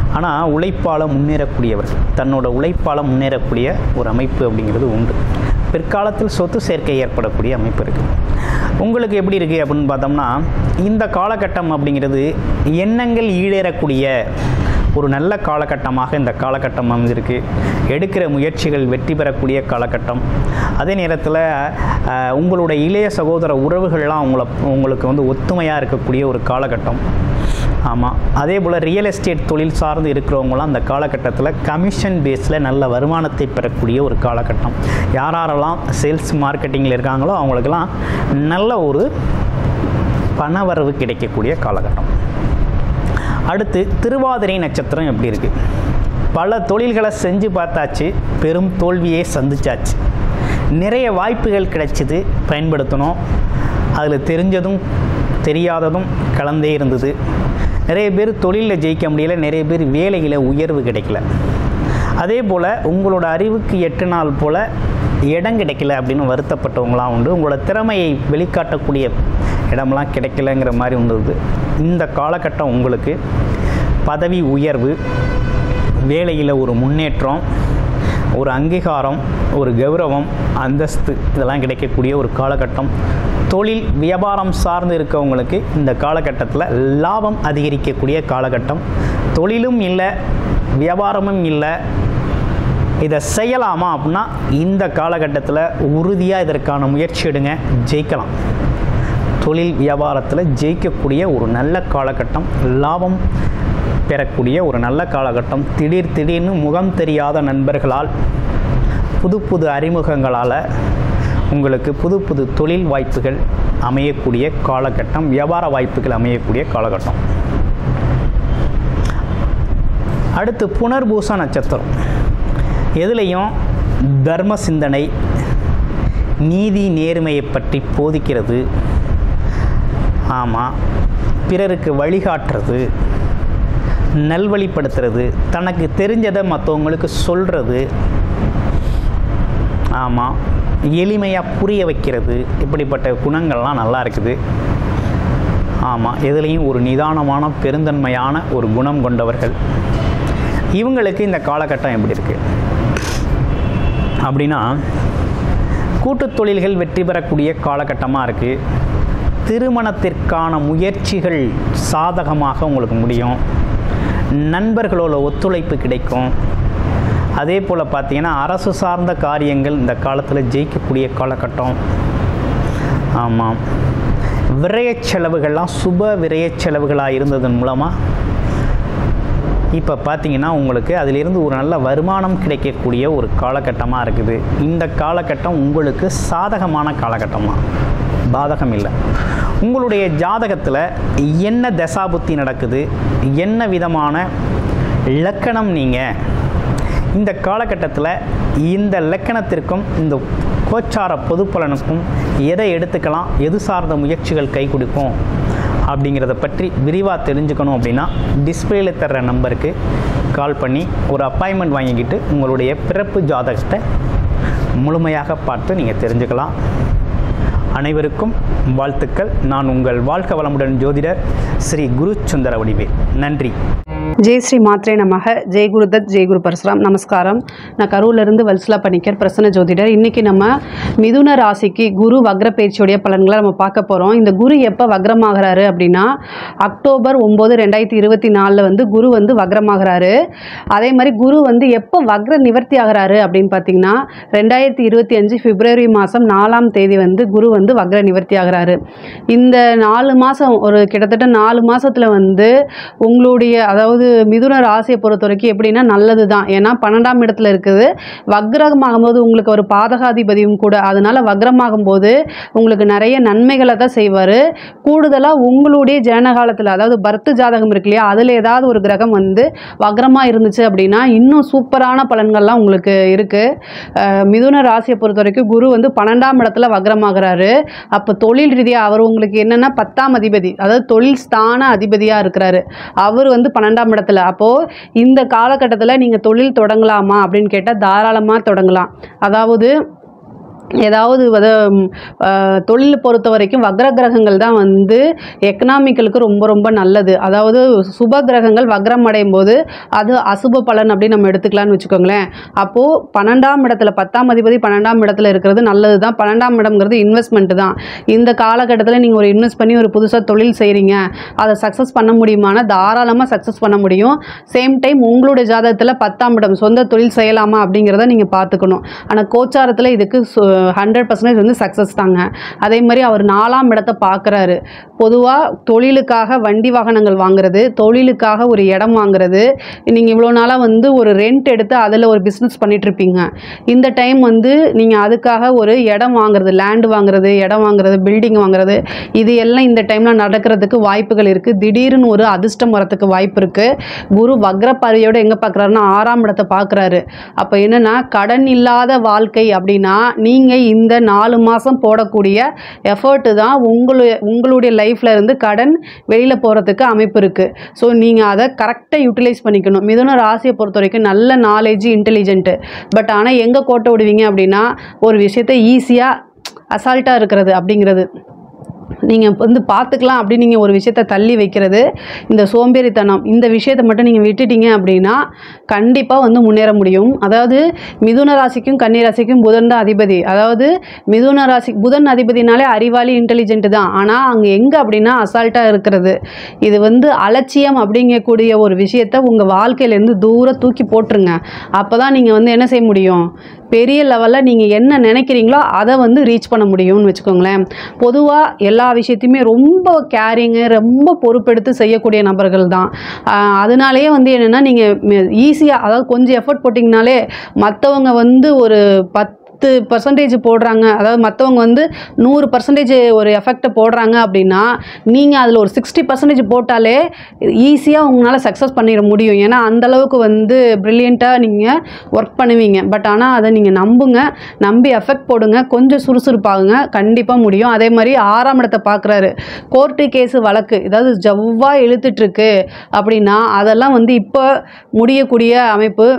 ஆனால் உழைப்பால் முன்னேறக்கூடியவர்கள் தன்னோட உழைப்பால் முன்னேறக்கூடிய ஒரு அமைப்பு அப்படிங்கிறது உண்டு பிற்காலத்தில் சொத்து சேர்க்கை ஏற்படக்கூடிய அமைப்பு இருக்குது உங்களுக்கு எப்படி இருக்குது அப்படின்னு பார்த்தோம்னா இந்த காலகட்டம் அப்படிங்கிறது எண்ணங்கள் ஈடேறக்கூடிய ஒரு நல்ல காலகட்டமாக இந்த காலகட்டம் அமைஞ்சிருக்கு எடுக்கிற முயற்சிகள் வெற்றி பெறக்கூடிய காலகட்டம் அதே நேரத்தில் அஹ், உங்களுடைய இளைய சகோதர உறவுகள்லாம் உங்களை உங்களுக்கு வந்து ஒத்துமையாக இருக்கக்கூடிய ஒரு காலகட்டம் ஆமாம் அதே போல் ரியல் எஸ்டேட் தொழில் சார்ந்து இருக்கிறவங்களாம் அந்த காலகட்டத்தில் கமிஷன் பேஸில் நல்ல வருமானத்தை பெறக்கூடிய ஒரு காலகட்டம் யார் யாரெல்லாம் சேல்ஸ் மார்க்கெட்டிங்கில் இருக்காங்களோ அவங்களுக்கெல்லாம் நல்ல ஒரு பணவரவு கிடைக்கக்கூடிய காலகட்டம் அடுத்து திருவாதிரை நட்சத்திரம் எப்படி இருக்குது பல தொழில்களை செஞ்சு பார்த்தாச்சு பெரும் தோல்வியே சந்திச்சாச்சு நிறைய வாய்ப்புகள் கிடைச்சிது பயன்படுத்தணும் அதில் தெரிஞ்சதும் தெரியாததும் கலந்தே இருந்தது நிறைய பேர் தொழிலில் ஜெயிக்க முடியல நிறைய பேர் வேலையில் உயர்வு கிடைக்கல அதே போல் உங்களோட அறிவுக்கு எட்டு நாள் போல் இடம் கிடைக்கல அப்படின்னு வருத்தப்பட்டவங்களாம் உண்டு உங்களோட திறமையை வெளிக்காட்டக்கூடிய இடம்லாம் கிடைக்கலங்கிற மாதிரி இருந்தது இந்த காலகட்டம் உங்களுக்கு பதவி உயர்வு வேலையில் ஒரு முன்னேற்றம் ஒரு அங்கீகாரம் ஒரு கௌரவம் அந்தஸ்து இதெல்லாம் கிடைக்கக்கூடிய ஒரு காலகட்டம் தொழில் வியாபாரம் சார்ந்து இருக்கவங்களுக்கு இந்த காலகட்டத்தில் லாபம் அதிகரிக்கக்கூடிய காலகட்டம் தொழிலும் இல்லை வியாபாரமும் இல்லை இதை செய்யலாமா அப்படின்னா இந்த காலகட்டத்தில் உறுதியாக இதற்கான முயற்சி எடுங்க ஜெயிக்கலாம் தொழில் வியாபாரத்தில் ஜெயிக்கக்கூடிய ஒரு நல்ல காலகட்டம் லாபம் பெறக்கூடிய ஒரு நல்ல காலகட்டம் திடீர் திடீர்னு முகம் தெரியாத நண்பர்களால் புது புது அறிமுகங்களால் உங்களுக்கு புது புது தொழில் வாய்ப்புகள் அமையக்கூடிய காலகட்டம் வியாபார வாய்ப்புகள் அமையக்கூடிய காலகட்டம் அடுத்து புனர்பூச நட்சத்திரம் எதுலேயும் தர்ம சிந்தனை நீதி நேர்மையை பற்றி போதிக்கிறது ஆமாம் பிறருக்கு வழிகாட்டுறது நல்வழிப்படுத்துறது தனக்கு தெரிஞ்சதை மற்றவங்களுக்கு சொல்கிறது ஆமாம் எளிமையாக புரிய வைக்கிறது இப்படிப்பட்ட குணங்கள்லாம் நல்லா இருக்குது ஆமாம் எதுலேயும் ஒரு நிதானமான பெருந்தன்மையான ஒரு குணம் கொண்டவர்கள் இவங்களுக்கு இந்த காலகட்டம் எப்படி இருக்குது அப்படின்னா கூட்டுத் தொழில்கள் வெற்றி பெறக்கூடிய காலகட்டமாக இருக்குது திருமணத்திற்கான முயற்சிகள் சாதகமாக உங்களுக்கு முடியும் நண்பர்களோட ஒத்துழைப்பு கிடைக்கும் அதே போல் பார்த்தீங்கன்னா அரசு சார்ந்த காரியங்கள் இந்த காலத்தில் ஜெயிக்கக்கூடிய காலகட்டம் ஆமாம் விரயச் செலவுகள்லாம் சுப விரயச் செலவுகளாக இருந்ததன் மூலமாக இப்போ பார்த்தீங்கன்னா உங்களுக்கு அதிலிருந்து ஒரு நல்ல வருமானம் கிடைக்கக்கூடிய ஒரு காலகட்டமாக இருக்குது இந்த காலகட்டம் உங்களுக்கு சாதகமான காலகட்டமாக பாதகம் இல்லை உங்களுடைய ஜாதகத்தில் என்ன தசாபுத்தி நடக்குது என்ன விதமான லக்கணம் நீங்கள் இந்த காலகட்டத்தில் இந்த லக்கணத்திற்கும் இந்த கோச்சார பொதுப்பலனுக்கும் எதை எடுத்துக்கலாம் எது சார்ந்த முயற்சிகள் கை கொடுக்கும் அப்படிங்கிறத பற்றி விரிவாக தெரிஞ்சுக்கணும் அப்படின்னா டிஸ்பிளேல தர்ற நம்பருக்கு கால் பண்ணி ஒரு அப்பாயின்மெண்ட் வாங்கிக்கிட்டு உங்களுடைய பிறப்பு ஜாதகத்தை முழுமையாக பார்த்து நீங்கள் தெரிஞ்சுக்கலாம் அனைவருக்கும் வாழ்த்துக்கள் நான் உங்கள் வாழ்க வளமுடன் ஜோதிடர் ஸ்ரீ குரு சுந்தர வடிவேல் நன்றி ஜெய் ஸ்ரீ மாத்ரே நமக ஜெய் குருதத் ஜெய் குரு பரசுராம் நமஸ்காரம் நான் கரூர்லேருந்து வல்சலா பணிக்கர் பிரசன்ன ஜோதிடர் இன்றைக்கி நம்ம மிதுன ராசிக்கு குரு வக்ர பயிற்சியுடைய பலன்களை நம்ம பார்க்க போகிறோம் இந்த குரு எப்போ வக்ரமாகிறாரு அப்படின்னா அக்டோபர் ஒம்பது ரெண்டாயிரத்தி இருபத்தி நாலில் வந்து குரு வந்து வக்ரமாகிறாரு அதே மாதிரி குரு வந்து எப்போ வக்ர நிவர்த்தி ஆகிறாரு அப்படின்னு பார்த்தீங்கன்னா ரெண்டாயிரத்தி இருபத்தி அஞ்சு பிப்ரவரி மாதம் நாலாம் தேதி வந்து குரு வந்து வக்ர நிவர்த்தி ஆகிறாரு இந்த நாலு மாதம் ஒரு கிட்டத்தட்ட நாலு மாதத்தில் வந்து உங்களுடைய அதாவது மிதுன ராசியை பொறுத்த வரைக்கும் எப்படின்னா நல்லது தான் ஏன்னா பன்னெண்டாம் இடத்துல இருக்குது வக்ரமாகும் போது உங்களுக்கு ஒரு பாதகாதிபதியும் கூட அதனால வக்ரமாகும் போது உங்களுக்கு நிறைய நன்மைகளை தான் செய்வார் கூடுதலாக உங்களுடைய ஜனன காலத்தில் அதாவது பர்த் ஜாதகம் இருக்கு இல்லையா அதில் ஏதாவது ஒரு கிரகம் வந்து வக்ரமாக இருந்துச்சு அப்படின்னா இன்னும் சூப்பரான பலன்கள்லாம் உங்களுக்கு இருக்குது மிதுன ராசியை பொறுத்த வரைக்கும் குரு வந்து பன்னெண்டாம் இடத்துல வக்ரமாகிறாரு அப்போ தொழில் ரீதியாக அவர் உங்களுக்கு என்னென்னா பத்தாம் அதிபதி அதாவது தொழில் ஸ்தான அதிபதியாக இருக்கிறாரு அவர் வந்து பன்னெண்டாம் இடத்துல அப்போது இந்த காலகட்டத்தில் நீங்கள் தொழில் தொடங்கலாமா அப்படின்னு கேட்டால் தாராளமாக தொடங்கலாம் அதாவது ஏதாவது வத தொழிலை பொறுத்த வரைக்கும் வக்ர கிரகங்கள் தான் வந்து எக்கனாமிக்கலுக்கு ரொம்ப ரொம்ப நல்லது அதாவது சுப கிரகங்கள் வக்ரம் அடையும் போது அது அசுப பலன் அப்படின்னு நம்ம எடுத்துக்கலாம்னு வச்சுக்கோங்களேன் அப்போது பன்னெண்டாம் இடத்துல பத்தாம் அதிபதி பன்னெண்டாம் இடத்துல இருக்கிறது நல்லது தான் பன்னெண்டாம் இடம்ங்கிறது இன்வெஸ்ட்மெண்ட் தான் இந்த காலகட்டத்தில் நீங்கள் ஒரு இன்வெஸ்ட் பண்ணி ஒரு புதுசாக தொழில் செய்கிறீங்க அதை சக்ஸஸ் பண்ண முடியுமானா தாராளமாக சக்ஸஸ் பண்ண முடியும் சேம் டைம் உங்களுடைய ஜாதகத்தில் பத்தாம் இடம் சொந்த தொழில் செய்யலாமா அப்படிங்கிறத நீங்கள் பார்த்துக்கணும் ஆனால் கோச்சாரத்தில் இதுக்கு ஹண்ட்ரட் பர்சன்டேஜ் வந்து சக்ஸஸ் தாங்க அதே மாதிரி அவர் நாலாம் இடத்தை பார்க்குறாரு பொதுவாக தொழிலுக்காக வண்டி வாகனங்கள் வாங்குறது தொழிலுக்காக ஒரு இடம் வாங்குறது நீங்கள் இவ்வளோ நாளாக வந்து ஒரு ரெண்ட் எடுத்து அதில் ஒரு பிஸ்னஸ் இருப்பீங்க இந்த டைம் வந்து நீங்கள் அதுக்காக ஒரு இடம் வாங்குறது லேண்டு வாங்குறது இடம் வாங்குறது பில்டிங் வாங்குறது இது எல்லாம் இந்த டைமில் நடக்கிறதுக்கு வாய்ப்புகள் இருக்குது திடீர்னு ஒரு அதிர்ஷ்டம் வரத்துக்கு வாய்ப்பு இருக்குது குரு வக்ரப்பாரியோட எங்கே பார்க்குறாருன்னா ஆறாம் இடத்தை பார்க்குறாரு அப்போ என்னென்னா கடன் இல்லாத வாழ்க்கை அப்படின்னா நீங்கள் இந்த நாலு மாதம் போடக்கூடிய எஃபர்ட்டு தான் உங்களுடைய உங்களுடைய லைஃப்பில் இருந்து கடன் வெளியில் போகிறதுக்கு அமைப்பு இருக்குது ஸோ நீங்கள் அதை கரெக்டாக யூட்டிலைஸ் பண்ணிக்கணும் மிதுன ராசியை பொறுத்த வரைக்கும் நல்ல நாலேஜ் இன்டெலிஜென்ட்டு பட் ஆனால் எங்கே கோட்டை விடுவீங்க அப்படின்னா ஒரு விஷயத்தை ஈஸியாக அசால்ட்டாக இருக்கிறது அப்படிங்கிறது நீங்கள் வந்து பார்த்துக்கலாம் அப்படின்னு நீங்கள் ஒரு விஷயத்தை தள்ளி வைக்கிறது இந்த சோம்பேறித்தனம் இந்த விஷயத்தை மட்டும் நீங்கள் விட்டுட்டீங்க அப்படின்னா கண்டிப்பாக வந்து முன்னேற முடியும் அதாவது மிதுன ராசிக்கும் கன்னி ராசிக்கும் புதன் தான் அதிபதி அதாவது மிதுன ராசி புதன் அதிபதினாலே அறிவாளி இன்டெலிஜென்ட் தான் ஆனால் அங்கே எங்கே அப்படின்னா அசால்ட்டாக இருக்கிறது இது வந்து அலட்சியம் அப்படிங்கக்கூடிய ஒரு விஷயத்தை உங்கள் வாழ்க்கையிலேருந்து தூரம் தூக்கி போட்டுருங்க அப்போ தான் நீங்கள் வந்து என்ன செய்ய முடியும் பெரிய லெவலில் நீங்கள் என்ன நினைக்கிறீங்களோ அதை வந்து ரீச் பண்ண முடியும்னு வச்சுக்கோங்களேன் பொதுவாக எல்லா விஷயத்தையுமே ரொம்ப கேரிங்கு ரொம்ப பொறுப்பெடுத்து செய்யக்கூடிய நபர்கள் தான் ஆஹ் அதனாலேயே வந்து என்னென்னா நீங்கள் ஈஸியாக அதாவது கொஞ்சம் எஃபர்ட் போட்டிங்கனாலே மற்றவங்க வந்து ஒரு பத்து பர்சன்டேஜ் போடுறாங்க அதாவது மற்றவங்க வந்து நூறு பர்சன்டேஜ் ஒரு எஃபெக்டை போடுறாங்க அப்படின்னா நீங்கள் அதில் ஒரு சிக்ஸ்டி பர்சன்டேஜ் போட்டாலே ஈஸியாக உங்களால் சக்ஸஸ் பண்ணிட முடியும் ஏன்னா அந்தளவுக்கு வந்து ப்ரில்லியண்ட்டாக நீங்கள் ஒர்க் பண்ணுவீங்க பட் ஆனால் அதை நீங்கள் நம்புங்க நம்பி எஃபெக்ட் போடுங்க கொஞ்சம் சுறுசுறுப்பாகுங்க கண்டிப்பாக முடியும் அதே மாதிரி ஆறாம் இடத்தை பார்க்குறாரு கோர்ட்டு கேஸு வழக்கு ஏதாவது ஜவ்வாக இழுத்துட்ருக்கு அப்படின்னா அதெல்லாம் வந்து இப்போ முடியக்கூடிய அமைப்பு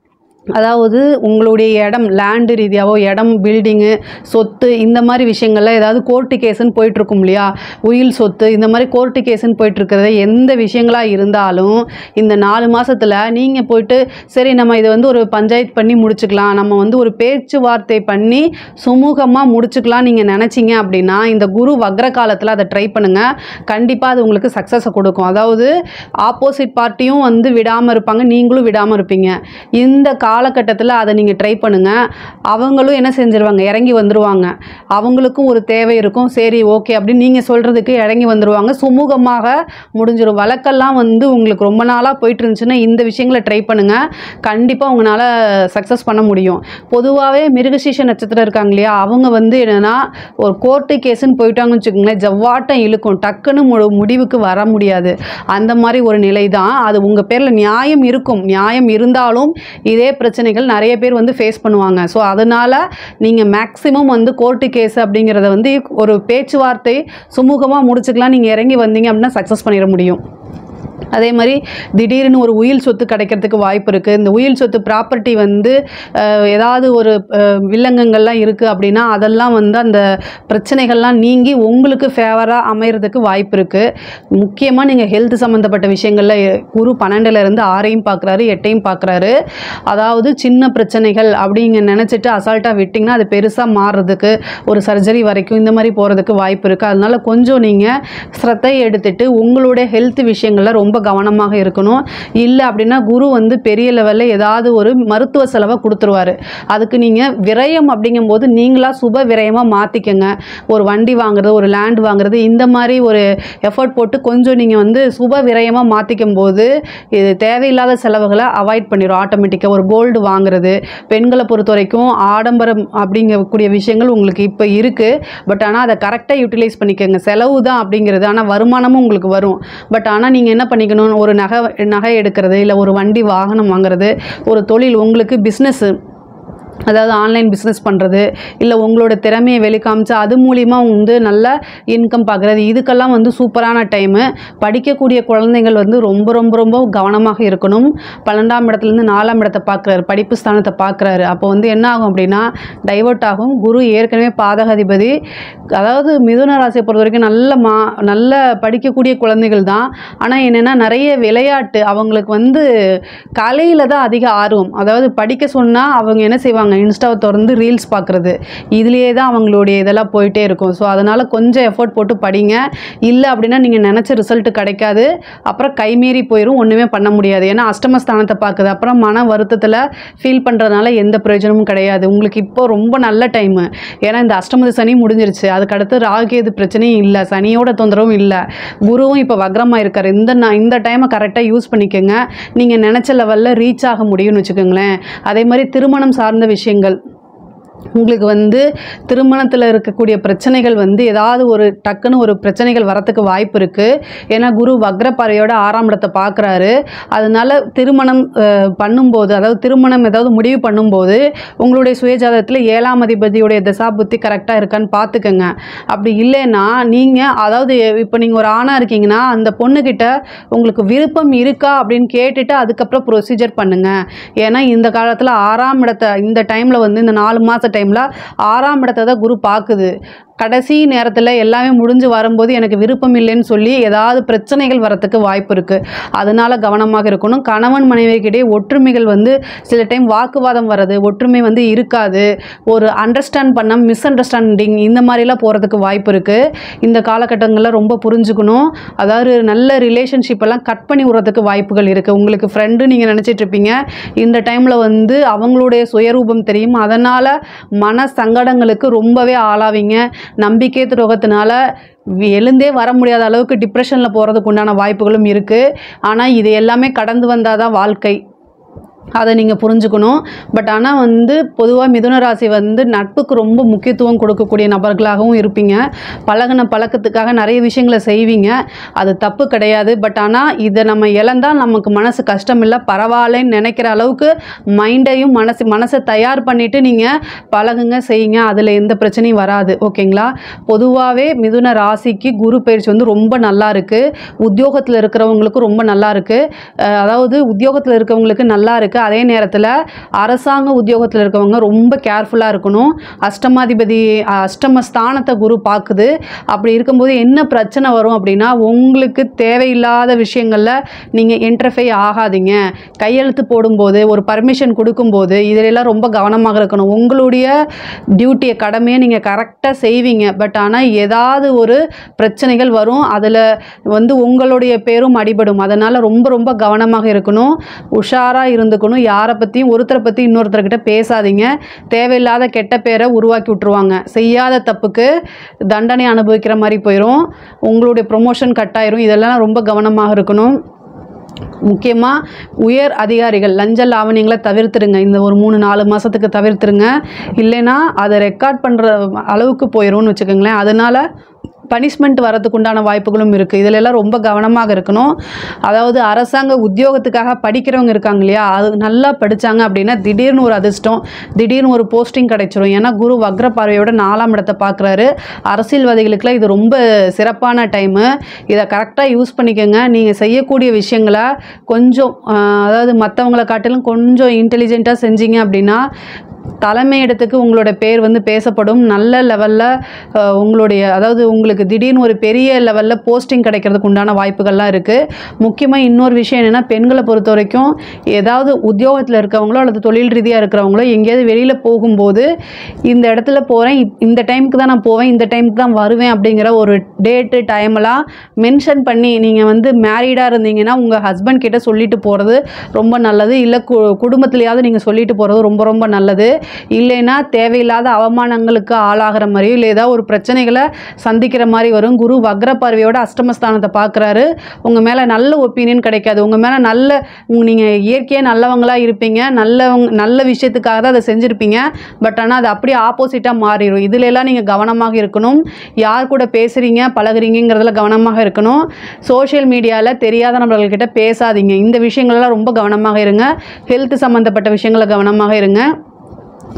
அதாவது உங்களுடைய இடம் லேண்டு ரீதியாவோ இடம் பில்டிங்கு சொத்து இந்த மாதிரி விஷயங்கள்ல ஏதாவது கோர்ட்டு கேஸுன்னு போயிட்டுருக்கும் இல்லையா உயில் சொத்து இந்த மாதிரி கோர்ட்டு கேஸுன்னு போயிட்டுருக்கிறத எந்த விஷயங்களாக இருந்தாலும் இந்த நாலு மாதத்தில் நீங்கள் போயிட்டு சரி நம்ம இதை வந்து ஒரு பஞ்சாயத்து பண்ணி முடிச்சுக்கலாம் நம்ம வந்து ஒரு பேச்சுவார்த்தை பண்ணி சுமூகமாக முடிச்சுக்கலாம் நீங்கள் நினச்சிங்க அப்படின்னா இந்த குரு வக்ர காலத்தில் அதை ட்ரை பண்ணுங்கள் கண்டிப்பாக அது உங்களுக்கு சக்ஸஸை கொடுக்கும் அதாவது ஆப்போசிட் பார்ட்டியும் வந்து விடாமல் இருப்பாங்க நீங்களும் விடாமல் இருப்பீங்க இந்த காலகட்டத்தில் அதை நீங்கள் ட்ரை பண்ணுங்கள் அவங்களும் என்ன செஞ்சிருவாங்க இறங்கி வந்துருவாங்க அவங்களுக்கும் ஒரு தேவை இருக்கும் சரி ஓகே அப்படின்னு நீங்கள் சொல்கிறதுக்கு இறங்கி வந்துருவாங்க சுமூகமாக முடிஞ்சிடும் வழக்கெல்லாம் வந்து உங்களுக்கு ரொம்ப நாளாக போயிட்டு இருந்துச்சுன்னா இந்த விஷயங்களை ட்ரை பண்ணுங்கள் கண்டிப்பாக உங்களால் சக்ஸஸ் பண்ண முடியும் பொதுவாகவே மிருகசீஷ நட்சத்திரம் இருக்காங்க இல்லையா அவங்க வந்து என்னென்னா ஒரு கோர்ட்டு கேஸுன்னு போயிட்டாங்கன்னு வச்சுக்கோங்களேன் ஜவ்வாட்டம் இழுக்கும் டக்குன்னு மு முடிவுக்கு வர முடியாது அந்த மாதிரி ஒரு நிலை தான் அது உங்கள் பேரில் நியாயம் இருக்கும் நியாயம் இருந்தாலும் இதே பிரச்சனைகள் நிறைய பேர் வந்து ஃபேஸ் பண்ணுவாங்க ஸோ அதனால் நீங்கள் மேக்ஸிமம் வந்து கோர்ட்டு கேஸ் அப்படிங்கிறத வந்து ஒரு பேச்சுவார்த்தை சுமூகமாக முடிச்சுக்கலாம் நீங்கள் இறங்கி வந்தீங்க அப்படின்னா சக்ஸஸ் பண்ணிட முடியும் அதே மாதிரி திடீர்னு ஒரு உயில் சொத்து கிடைக்கிறதுக்கு வாய்ப்பு இருக்குது இந்த உயில் சொத்து ப்ராப்பர்ட்டி வந்து அஹ், ஏதாவது ஒரு அஹ், வில்லங்கங்கள்லாம் இருக்குது அப்படின்னா அதெல்லாம் வந்து அந்த பிரச்சனைகள்லாம் நீங்கி உங்களுக்கு ஃபேவராக அமைகிறதுக்கு வாய்ப்பு இருக்குது முக்கியமாக நீங்கள் ஹெல்த் சம்மந்தப்பட்ட விஷயங்களில் குரு பன்னெண்டுல இருந்து ஆறையும் பார்க்குறாரு எட்டையும் பார்க்குறாரு அதாவது சின்ன பிரச்சனைகள் அப்படிங்க நினச்சிட்டு அசால்ட்டாக விட்டிங்கன்னா அது பெருசாக மாறுறதுக்கு ஒரு சர்ஜரி வரைக்கும் இந்த மாதிரி போகிறதுக்கு வாய்ப்பு இருக்குது அதனால கொஞ்சம் நீங்கள் ஸ்ரத்தை எடுத்துட்டு உங்களுடைய ஹெல்த் விஷயங்களில் ரொம்ப கவனமாக இருக்கணும் இல்லை அப்படின்னா குரு வந்து பெரிய லெவலில் ஏதாவது ஒரு மருத்துவ செலவை கொடுத்துருவாரு அதுக்கு நீங்கள் விரயம் அப்படிங்கும்போது நீங்களாக சுப விரயமாக மாற்றிக்கங்க ஒரு வண்டி வாங்குறது ஒரு லேண்ட் வாங்குறது இந்த மாதிரி ஒரு எஃபர்ட் போட்டு கொஞ்சம் நீங்கள் வந்து சுப விரயமாக மாற்றிக்கும் போது இது தேவையில்லாத செலவுகளை அவாய்ட் பண்ணிடும் ஆட்டோமேட்டிக்காக ஒரு கோல்டு வாங்குறது பெண்களை பொறுத்த வரைக்கும் ஆடம்பரம் அப்படிங்கக்கூடிய விஷயங்கள் உங்களுக்கு இப்போ இருக்குது பட் ஆனால் அதை கரெக்டாக யூட்டிலைஸ் பண்ணிக்கோங்க செலவு தான் அப்படிங்கிறது ஆனால் வருமானமும் உங்களுக்கு வரும் பட் ஆனால் நீங்கள் என்ன பண்ணிக்கணும் ஒரு நகை நகை எடுக்கிறது இல்லை ஒரு வண்டி வாகனம் வாங்குறது ஒரு தொழில் உங்களுக்கு பிஸ்னஸ்ஸு அதாவது ஆன்லைன் பிஸ்னஸ் பண்ணுறது இல்லை உங்களோட திறமையை வெளிக்காமிச்சு அது மூலிமா வந்து நல்ல இன்கம் பார்க்குறது இதுக்கெல்லாம் வந்து சூப்பரான டைமு படிக்கக்கூடிய குழந்தைகள் வந்து ரொம்ப ரொம்ப ரொம்ப கவனமாக இருக்கணும் பன்னெண்டாம் இடத்துலேருந்து நாலாம் இடத்தை பார்க்குறாரு படிப்பு ஸ்தானத்தை பார்க்குறாரு அப்போ வந்து என்ன ஆகும் அப்படின்னா டைவர்ட் ஆகும் குரு ஏற்கனவே பாதகாதிபதி அதாவது மிதுன ராசியை பொறுத்த வரைக்கும் நல்ல மா நல்ல படிக்கக்கூடிய குழந்தைகள் தான் ஆனால் என்னென்னா நிறைய விளையாட்டு அவங்களுக்கு வந்து கலையில் தான் அதிக ஆர்வம் அதாவது படிக்க சொன்னால் அவங்க என்ன செய்வாங்க இன்ஸ்டாவை திறந்து ரீல்ஸ் பார்க்குறது இதுலேயே தான் அவங்களுடைய இதெல்லாம் போயிட்டே இருக்கும் ஸோ அதனால் கொஞ்சம் எஃபோர்ட் போட்டு படிங்க இல்லை அப்படின்னா நீங்கள் நினச்ச ரிசல்ட் கிடைக்காது அப்புறம் கைமீறி போயிடும் ஒன்றுமே பண்ண முடியாது ஏன்னா அஷ்டமஸ்தானத்தை பார்க்குது அப்புறம் மன வருத்தத்தில் ஃபீல் பண்ணுறதுனால எந்த பிரயோஜனமும் கிடையாது உங்களுக்கு இப்போ ரொம்ப நல்ல டைமு ஏன்னா இந்த அஷ்டமதி சனி முடிஞ்சிருச்சு அதுக்கடுத்து ராகேது பிரச்சனையும் இல்லை சனியோட தொந்தரவும் இல்லை குருவும் இப்போ வக்ரமாக இருக்கார் இந்த ந- இந்த டைமை கரெக்டாக யூஸ் பண்ணிக்கோங்க நீங்கள் நினச்ச லெவலில் ரீச் ஆக முடியும்னு வச்சுக்கோங்களேன் அதே மாதிரி திருமணம் சார்ந்த விஷயங்கள் உங்களுக்கு வந்து திருமணத்தில் இருக்கக்கூடிய பிரச்சனைகள் வந்து ஏதாவது ஒரு டக்குன்னு ஒரு பிரச்சனைகள் வரத்துக்கு வாய்ப்பு இருக்குது ஏன்னா குரு வக்ரப்பறையோட ஆறாம் இடத்தை பார்க்குறாரு அதனால திருமணம் அஹ், பண்ணும்போது அதாவது திருமணம் ஏதாவது முடிவு பண்ணும்போது உங்களுடைய சுயஜாதகத்தில் ஏழாம் அதிபதியுடைய தசா புத்தி கரெக்டாக இருக்கான்னு பார்த்துக்கோங்க அப்படி இல்லைன்னா நீங்கள் அதாவது இப்போ நீங்கள் ஒரு ஆணாக இருக்கீங்கன்னா அந்த பொண்ணுக்கிட்ட உங்களுக்கு விருப்பம் இருக்கா அப்படின்னு கேட்டுட்டு அதுக்கப்புறம் ப்ரொசீஜர் பண்ணுங்கள் ஏன்னா இந்த காலத்தில் ஆறாம் இடத்தை இந்த டைமில் வந்து இந்த நாலு மாத டைமில் ஆறாம் இடத்தை தான் குரு பார்க்குது கடைசி நேரத்தில் எல்லாமே முடிஞ்சு வரும்போது எனக்கு விருப்பம் இல்லைன்னு சொல்லி ஏதாவது பிரச்சனைகள் வரத்துக்கு வாய்ப்பு இருக்குது அதனால கவனமாக இருக்கணும் கணவன் மனைவிக்கிடையே ஒற்றுமைகள் வந்து சில டைம் வாக்குவாதம் வர்றது ஒற்றுமை வந்து இருக்காது ஒரு அண்டர்ஸ்டாண்ட் பண்ண மிஸ் அண்டர்ஸ்டாண்டிங் இந்த மாதிரிலாம் போகிறதுக்கு வாய்ப்பு இருக்குது இந்த காலகட்டங்களில் ரொம்ப புரிஞ்சுக்கணும் அதாவது நல்ல ரிலேஷன்ஷிப் எல்லாம் கட் பண்ணி விடுறதுக்கு வாய்ப்புகள் இருக்குது உங்களுக்கு ஃப்ரெண்டு நீங்கள் நினச்சிட்டு இருப்பீங்க இந்த டைமில் வந்து அவங்களுடைய சுயரூபம் தெரியும் அதனால் மன சங்கடங்களுக்கு ரொம்பவே ஆளாவீங்க நம்பிக்கை துரோகத்தினால வி- எழுந்தே வர முடியாத அளவுக்கு டிப்ரெஷனில் போகிறதுக்கு உண்டான வாய்ப்புகளும் இருக்குது ஆனால் இது எல்லாமே கடந்து வந்தால் தான் வாழ்க்கை அதை நீங்கள் புரிஞ்சுக்கணும் பட் ஆனால் வந்து பொதுவாக மிதுன ராசி வந்து நட்புக்கு ரொம்ப முக்கியத்துவம் கொடுக்கக்கூடிய நபர்களாகவும் இருப்பீங்க பழகுன பழக்கத்துக்காக நிறைய விஷயங்களை செய்வீங்க அது தப்பு கிடையாது பட் ஆனால் இதை நம்ம இழந்தால் நமக்கு மனசு கஷ்டம் இல்லை பரவாயில்லன்னு நினைக்கிற அளவுக்கு மைண்டையும் மனசு மனசை தயார் பண்ணிவிட்டு நீங்கள் பழகுங்க செய்யுங்க அதில் எந்த பிரச்சனையும் வராது ஓகேங்களா பொதுவாகவே மிதுன ராசிக்கு குரு பயிற்சி வந்து ரொம்ப நல்லா இருக்குது உத்தியோகத்தில் இருக்கிறவங்களுக்கு ரொம்ப நல்லா இருக்குது அஹ் அதாவது உத்தியோகத்தில் இருக்கவங்களுக்கு நல்லா இருக்குது அதே நேரத்தில் அரசாங்க உத்தியோகத்தில் இருக்கவங்க ரொம்ப கேர்ஃபுல்லாக இருக்கணும் அஷ்டமாதிபதி அஹ் அஷ்டம ஸ்தானத்தை குரு பார்க்குது அப்படி இருக்கும்போது என்ன பிரச்சனை வரும் அப்படின்னா உங்களுக்கு தேவையில்லாத விஷயங்களில் நீங்கள் இன்டர்ஃபை ஆகாதீங்க கையெழுத்து போடும்போது ஒரு பர்மிஷன் கொடுக்கும்போது இதிலெல்லாம் ரொம்ப கவனமாக இருக்கணும் உங்களுடைய டியூட்டியை கடமையை நீங்கள் கரெக்டாக செய்வீங்க பட் ஆனால் ஏதாவது ஒரு பிரச்சனைகள் வரும் அதில் வந்து உங்களுடைய பேரும் அடிபடும் அதனால் ரொம்ப ரொம்ப கவனமாக இருக்கணும் உஷாராக இருந்துக்கணும் யாரை பற்றியும் ஒருத்தரை பற்றி இன்னொருத்தர்கிட்ட பேசாதீங்க தேவையில்லாத கெட்ட பேரை உருவாக்கி விட்ருவாங்க செய்யாத தப்புக்கு தண்டனை அனுபவிக்கிற மாதிரி போயிடும் உங்களுடைய ப்ரொமோஷன் கட் ஆயிரும் இதெல்லாம் ரொம்ப கவனமாக இருக்கணும் முக்கியமாக உயர் அதிகாரிகள் லஞ்ச லாவணியங்களை தவிர்த்துருங்க இந்த ஒரு மூணு நாலு மாதத்துக்கு தவிர்த்துருங்க இல்லைன்னா அதை ரெக்கார்ட் பண்ணுற அளவுக்கு போயிடும்னு வச்சுக்கோங்களேன் அதனால் பனிஷ்மெண்ட் வரதுக்கு உண்டான வாய்ப்புகளும் இருக்குது இதில் எல்லாம் ரொம்ப கவனமாக இருக்கணும் அதாவது அரசாங்க உத்தியோகத்துக்காக படிக்கிறவங்க இருக்காங்க இல்லையா அது நல்லா படித்தாங்க அப்படின்னா திடீர்னு ஒரு அதிர்ஷ்டம் திடீர்னு ஒரு போஸ்டிங் கிடைச்சிரும் ஏன்னா குரு வக்ர பார்வையோட நாலாம் இடத்தை பார்க்குறாரு அரசியல்வாதிகளுக்குலாம் இது ரொம்ப சிறப்பான டைமு இதை கரெக்டாக யூஸ் பண்ணிக்கோங்க நீங்கள் செய்யக்கூடிய விஷயங்களை கொஞ்சம் ஆஹ், அதாவது மற்றவங்கள காட்டிலும் கொஞ்சம் இன்டெலிஜென்ட்டாக செஞ்சீங்க அப்படின்னா தலைமையிடத்துக்கு உங்களோட பேர் வந்து பேசப்படும் நல்ல லெவலில் உங்களுடைய அதாவது உங்களுக்கு திடீர்னு ஒரு பெரிய லெவலில் போஸ்டிங் கிடைக்கிறதுக்கு உண்டான வாய்ப்புகள்லாம் இருக்குது முக்கியமாக இன்னொரு விஷயம் என்னென்னா பெண்களை பொறுத்த வரைக்கும் ஏதாவது உத்தியோகத்தில் இருக்கவங்களோ அல்லது தொழில் ரீதியாக இருக்கிறவங்களோ எங்கேயாவது வெளியில் போகும்போது இந்த இடத்துல போகிறேன் இந்த டைமுக்கு தான் நான் போவேன் இந்த டைமுக்கு தான் வருவேன் அப்படிங்கிற ஒரு டேட்டு டைமெல்லாம் மென்ஷன் பண்ணி நீங்கள் வந்து மேரீடாக இருந்தீங்கன்னா உங்கள் ஹஸ்பண்ட் கிட்ட சொல்லிட்டு போகிறது ரொம்ப நல்லது இல்லை கு குடும்பத்துலையாவது நீங்கள் சொல்லிட்டு போகிறது ரொம்ப ரொம்ப நல்லது இல்லைன்னா தேவையில்லாத அவமானங்களுக்கு ஆளாகிற மாதிரியோ இல்லை ஏதாவது ஒரு பிரச்சனைகளை சந்திக்கிற மாதிரி வரும் குரு வக்ர பார்வையோட அஷ்டமஸ்தானத்தை பார்க்குறாரு உங்கள் மேலே நல்ல ஒப்பீனியன் கிடைக்காது உங்கள் மேலே நல்ல உங்க நீங்கள் இயற்கையாக நல்லவங்களாக இருப்பீங்க நல்லவங்க நல்ல விஷயத்துக்காக தான் அதை செஞ்சுருப்பீங்க பட் ஆனால் அது அப்படியே ஆப்போசிட்டாக மாறிடும் இதுல எல்லாம் நீங்கள் கவனமாக இருக்கணும் யார் கூட பேசுகிறீங்க பழகுறீங்கிறதுல கவனமாக இருக்கணும் சோஷியல் மீடியாவில் தெரியாத நபர்கள்கிட்ட பேசாதீங்க இந்த விஷயங்கள்லாம் ரொம்ப கவனமாக இருங்க ஹெல்த் சம்மந்தப்பட்ட விஷயங்கள கவனமாக இருங்க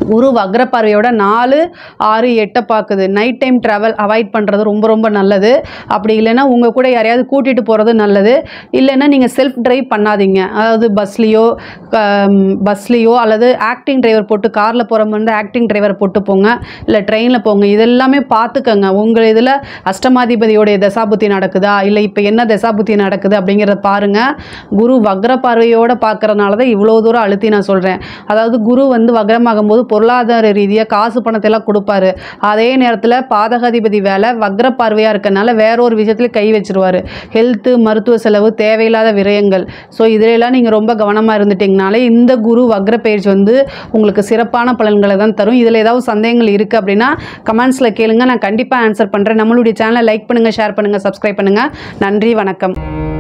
குரு வக்ர பார்வையோட நாலு ஆறு எட்டை பார்க்குது நைட் டைம் ட்ராவல் அவாய்ட் பண்ணுறது ரொம்ப ரொம்ப நல்லது அப்படி இல்லைன்னா உங்கள் கூட யாரையாவது கூட்டிகிட்டு போகிறது நல்லது இல்லைன்னா நீங்கள் செல்ஃப் டிரைவ் பண்ணாதீங்க அதாவது பஸ்லேயோ பஸ்லேயோ அல்லது ஆக்டிங் டிரைவர் போட்டு காரில் போகிற மாதிரி இருந்தால் ஆக்டிங் டிரைவர் போட்டு போங்க இல்லை ட்ரெயினில் போங்க இதெல்லாமே பார்த்துக்கங்க உங்கள் இதில் அஷ்டமாதிபதியோடைய தசாபுத்தி நடக்குதா இல்லை இப்போ என்ன தசாபுத்தி நடக்குது அப்படிங்கிறத பாருங்கள் குரு வக்ர பார்வையோடு பார்க்கறனால தான் இவ்வளோ தூரம் அழுத்தி நான் சொல்கிறேன் அதாவது குரு வந்து வக்ரமாகும் போது பொருளாதார ரீதியாக காசு பணத்தை எல்லாம் கொடுப்பாரு அதே நேரத்தில் பாதகாதிபதி வேலை வக்ர பார்வையாக இருக்கறனால வேற ஒரு விஷயத்துல கை வச்சிருவாரு ஹெல்த்து மருத்துவ செலவு தேவையில்லாத விரயங்கள் ஸோ இதிலெல்லாம் நீங்கள் ரொம்ப கவனமாக இருந்துட்டிங்கனாலே இந்த குரு வக்ர பயிற்சி வந்து உங்களுக்கு சிறப்பான பலன்களை தான் தரும் இதில் ஏதாவது சந்தேகங்கள் இருக்குது அப்படின்னா கமெண்ட்ஸில் கேளுங்க நான் கண்டிப்பாக ஆன்சர் பண்ணுறேன் நம்மளுடைய சேனலை லைக் பண்ணுங்கள் ஷேர் பண்ணுங்கள் சப்ஸ்கிரைப் பண்ணுங்கள் நன்றி வணக்கம்